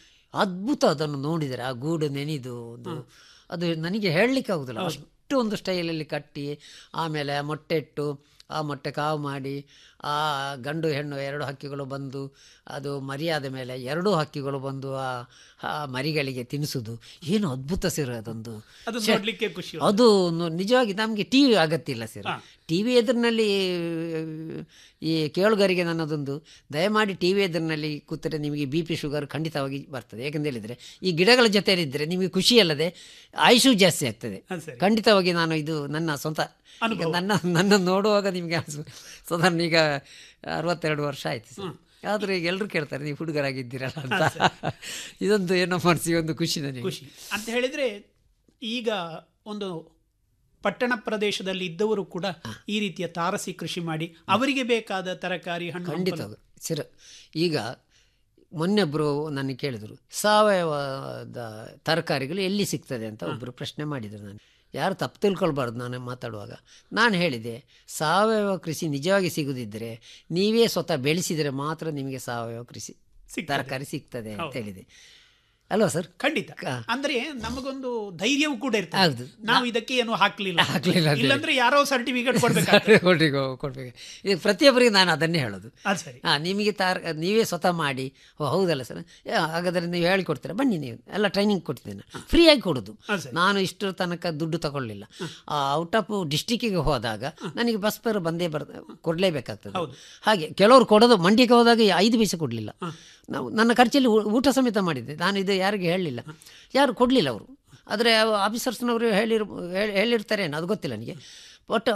ಅದ್ಭುತ ಅದನ್ನು ನೋಡಿದರೆ ಆ ಗೂಡು ನೆನೆದು ಒಂದು ಅದು ನನಗೆ ಹೇಳಲಿಕ್ಕೆ ಆಗುದಿಲ್ಲ ಅಷ್ಟು ಒಂದು ಸ್ಟೈಲಲ್ಲಿ ಕಟ್ಟಿ ಆಮೇಲೆ ಮೊಟ್ಟೆ ಇಟ್ಟು ಆ ಮೊಟ್ಟೆ ಕಾವು ಮಾಡಿ ಆ ಗಂಡು ಹೆಣ್ಣು ಎರಡು ಹಕ್ಕಿಗಳು ಬಂದು ಅದು ಮರಿಯಾದ ಮೇಲೆ ಎರಡೂ ಹಕ್ಕಿಗಳು ಬಂದು ಆ ಆ ಮರಿಗಳಿಗೆ ತಿನ್ನಿಸೋದು ಏನು ಅದ್ಭುತ ಸರ್ ಅದೊಂದು ಅದು ಛೆ, ನೋಡ್ಲಿಕ್ಕೆ ಖುಷಿ ಅದು ನ- ನಿಜವಾಗಿ ನಮಗೆ ಟಿ ವಿ ಅಗತ್ಯ ಇಲ್ಲ ಸರ್ ಟಿ ವಿ ಎದುರಿನಲ್ಲಿ ಈ ಕೇಳುಗರಿಗೆ ನನ್ನದೊಂದು ದಯಮಾಡಿ ಟಿ ವಿ ಎದುರಿನಲ್ಲಿ ಕೂತರೆ ನಿಮಗೆ ಬಿ ಪಿ ಶುಗರ್ ಖಂಡಿತವಾಗಿ ಬರ್ತದೆ ಯಾಕಂತ ಹೇಳಿದರೆ ಈ ಗಿಡಗಳ ಜೊತೆಯಲ್ಲಿದ್ದರೆ ನಿಮಗೆ ಖುಷಿ ಅಲ್ಲದೆ ಆಯುಷು ಜಾಸ್ತಿ ಆಗ್ತದೆ ಅದು ಸರಿ. ಖಂಡಿತವಾಗಿ ನಾನು ಇದು ನನ್ನ ಸ್ವಂತ ಈಗ ನನ್ನ ನನ್ನ ನೋಡುವಾಗ ನಿಮಗೆ ಅನ್ಸು ಸಾಧಾರಣ ಈಗ ಅರವತ್ತೆರಡು ವರ್ಷ ಆಯ್ತು ಸರ್ ಆದರೂ ಈಗ ಎಲ್ಲರೂ ಕೇಳ್ತಾರೆ ನೀವು ಹುಡುಗರಾಗಿದ್ದೀರಲ್ಲ ಅಂತ ಇದೊಂದು ಏನೋ ಮನಸ್ಸಿಗೆ ಒಂದು ಖುಷಿ ನನಗೆ ಖುಷಿ ಅಂತ ಹೇಳಿದ್ರೆ ಈಗ ಒಂದು ಪಟ್ಟಣ ಪ್ರದೇಶದಲ್ಲಿ ಇದ್ದವರು ಕೂಡ ಈ ರೀತಿಯ ತಾರಸಿ ಕೃಷಿ ಮಾಡಿ ಅವರಿಗೆ ಬೇಕಾದ ತರಕಾರಿ ಹಣ್ಣು ಖಂಡಿತ ಹಂಪಲು- ಸರ್ ಈಗ ಮೊನ್ನೆೊಬ್ಬರು ನನಗೆ ಕೇಳಿದರು ಸಾವಯವದ ತರಕಾರಿಗಳು ಎಲ್ಲಿ ಸಿಗ್ತದೆ ಅಂತ ಒಬ್ಬರು ಪ್ರಶ್ನೆ ಮಾಡಿದರು ನಾನು ಯಾರು ತಪ್ಪು ತಿಳ್ಕೊಳ್ಬಾರ್ದು ನಾನು ಮಾತಾಡುವಾಗ ನಾನು ಹೇಳಿದೆ ಸಾವಯವ ಕೃಷಿ ನಿಜವಾಗಿ ಸಿಗುದಿದ್ದರೆ ನೀವೇ ಸ್ವತಃ ಬೆಳೆಸಿದರೆ ಮಾತ್ರ ನಿಮಗೆ ಸಾವಯವ ಕೃಷಿ ತರಕಾರಿ ಸಿಗ್ತದೆ ಅಂತ ಹೇಳಿದೆ ಅಲ್ವಾ ಸರ್ ಖಂಡಿತ ಅಂದ್ರೆ ನಮಗೊಂದು ಧೈರ್ಯವೂ ಕೂಡ ಹೌದು. ಇರ್ತದೆ ನಾವು ಇದಕ್ಕೆ ಏನು ಹಾಕ್ಲಿಲ್ಲ ಹಾಕ್ಲಿಲ್ಲ ಅಂತ ಇಲ್ಲಂದ್ರೆ ಯಾರೋ ಸರ್ಟಿಫಿಕೇಟ್ ಕೊಡ್ಬೇಕಾಗ್ತದೆ ಕೊಡ್ಬೇಕು ಕೊಡ್ಬೇಕು ಈಗ ಪ್ರತಿಯೊಬ್ಬರಿಗೆ ನಾನು ಅದನ್ನೇ ಹೇಳೋದು ಅದು ಸರಿ ಹಾಂ ನಿಮಗೆ ತಾರ್ ನೀವೇ ಸ್ವತಃ ಮಾಡಿ ಓ ಹೌದಲ್ಲ ಸರ್ ಏ, ಹಾಗಾದ್ರೆ ನೀವು ಹೇಳಿಕೊಡ್ತೀರಾ ಬನ್ನಿ ನೀವು ಎಲ್ಲ ಟ್ರೈನಿಂಗ್ ಕೊಡ್ತೀನಿ ಫ್ರೀಯಾಗಿ ಕೊಡೋದು ನಾನು ಇಷ್ಟರ ತನಕ ದುಡ್ಡು ತಗೊಳ್ಳಿಲ್ಲ ಔಟ್ ಆಫ್ ಡಿಸ್ಟಿಕ್ಕಿಗೆ ಹೋದಾಗ ನನಗೆ ಬಸ್ ಪೇರ್ ಬಂದೇ ಬರ್ ಕೊಡಲೇಬೇಕಾಗ್ತದೆ ಹಾಗೆ ಕೆಲವರು ಕೊಡೋದು ಮಂಡ್ಯಕ್ಕೆ ಹೋದಾಗ ಐದು ಪೈಸೆ ಕೊಡಲಿಲ್ಲ ನಾವು ನನ್ನ ಖರ್ಚಲ್ಲಿ ಊ- ಊಟ ಸಮೇತ ಮಾಡಿದ್ದೆ ನಾನು ಇದು ಯಾರಿಗೆ ಹೇಳಲಿಲ್ಲ ಯಾರು ಕೊಡಲಿಲ್ಲ ಅವರು ಆದರೆ ಆಫೀಸರ್ಸ್ನವರು ಹೇಳಿರ್ ಹೇಳಿ- ಹೇಳಿರ್ತಾರೆ ಅದು ಗೊತ್ತಿಲ್ಲ ನನಗೆ ಬಟ್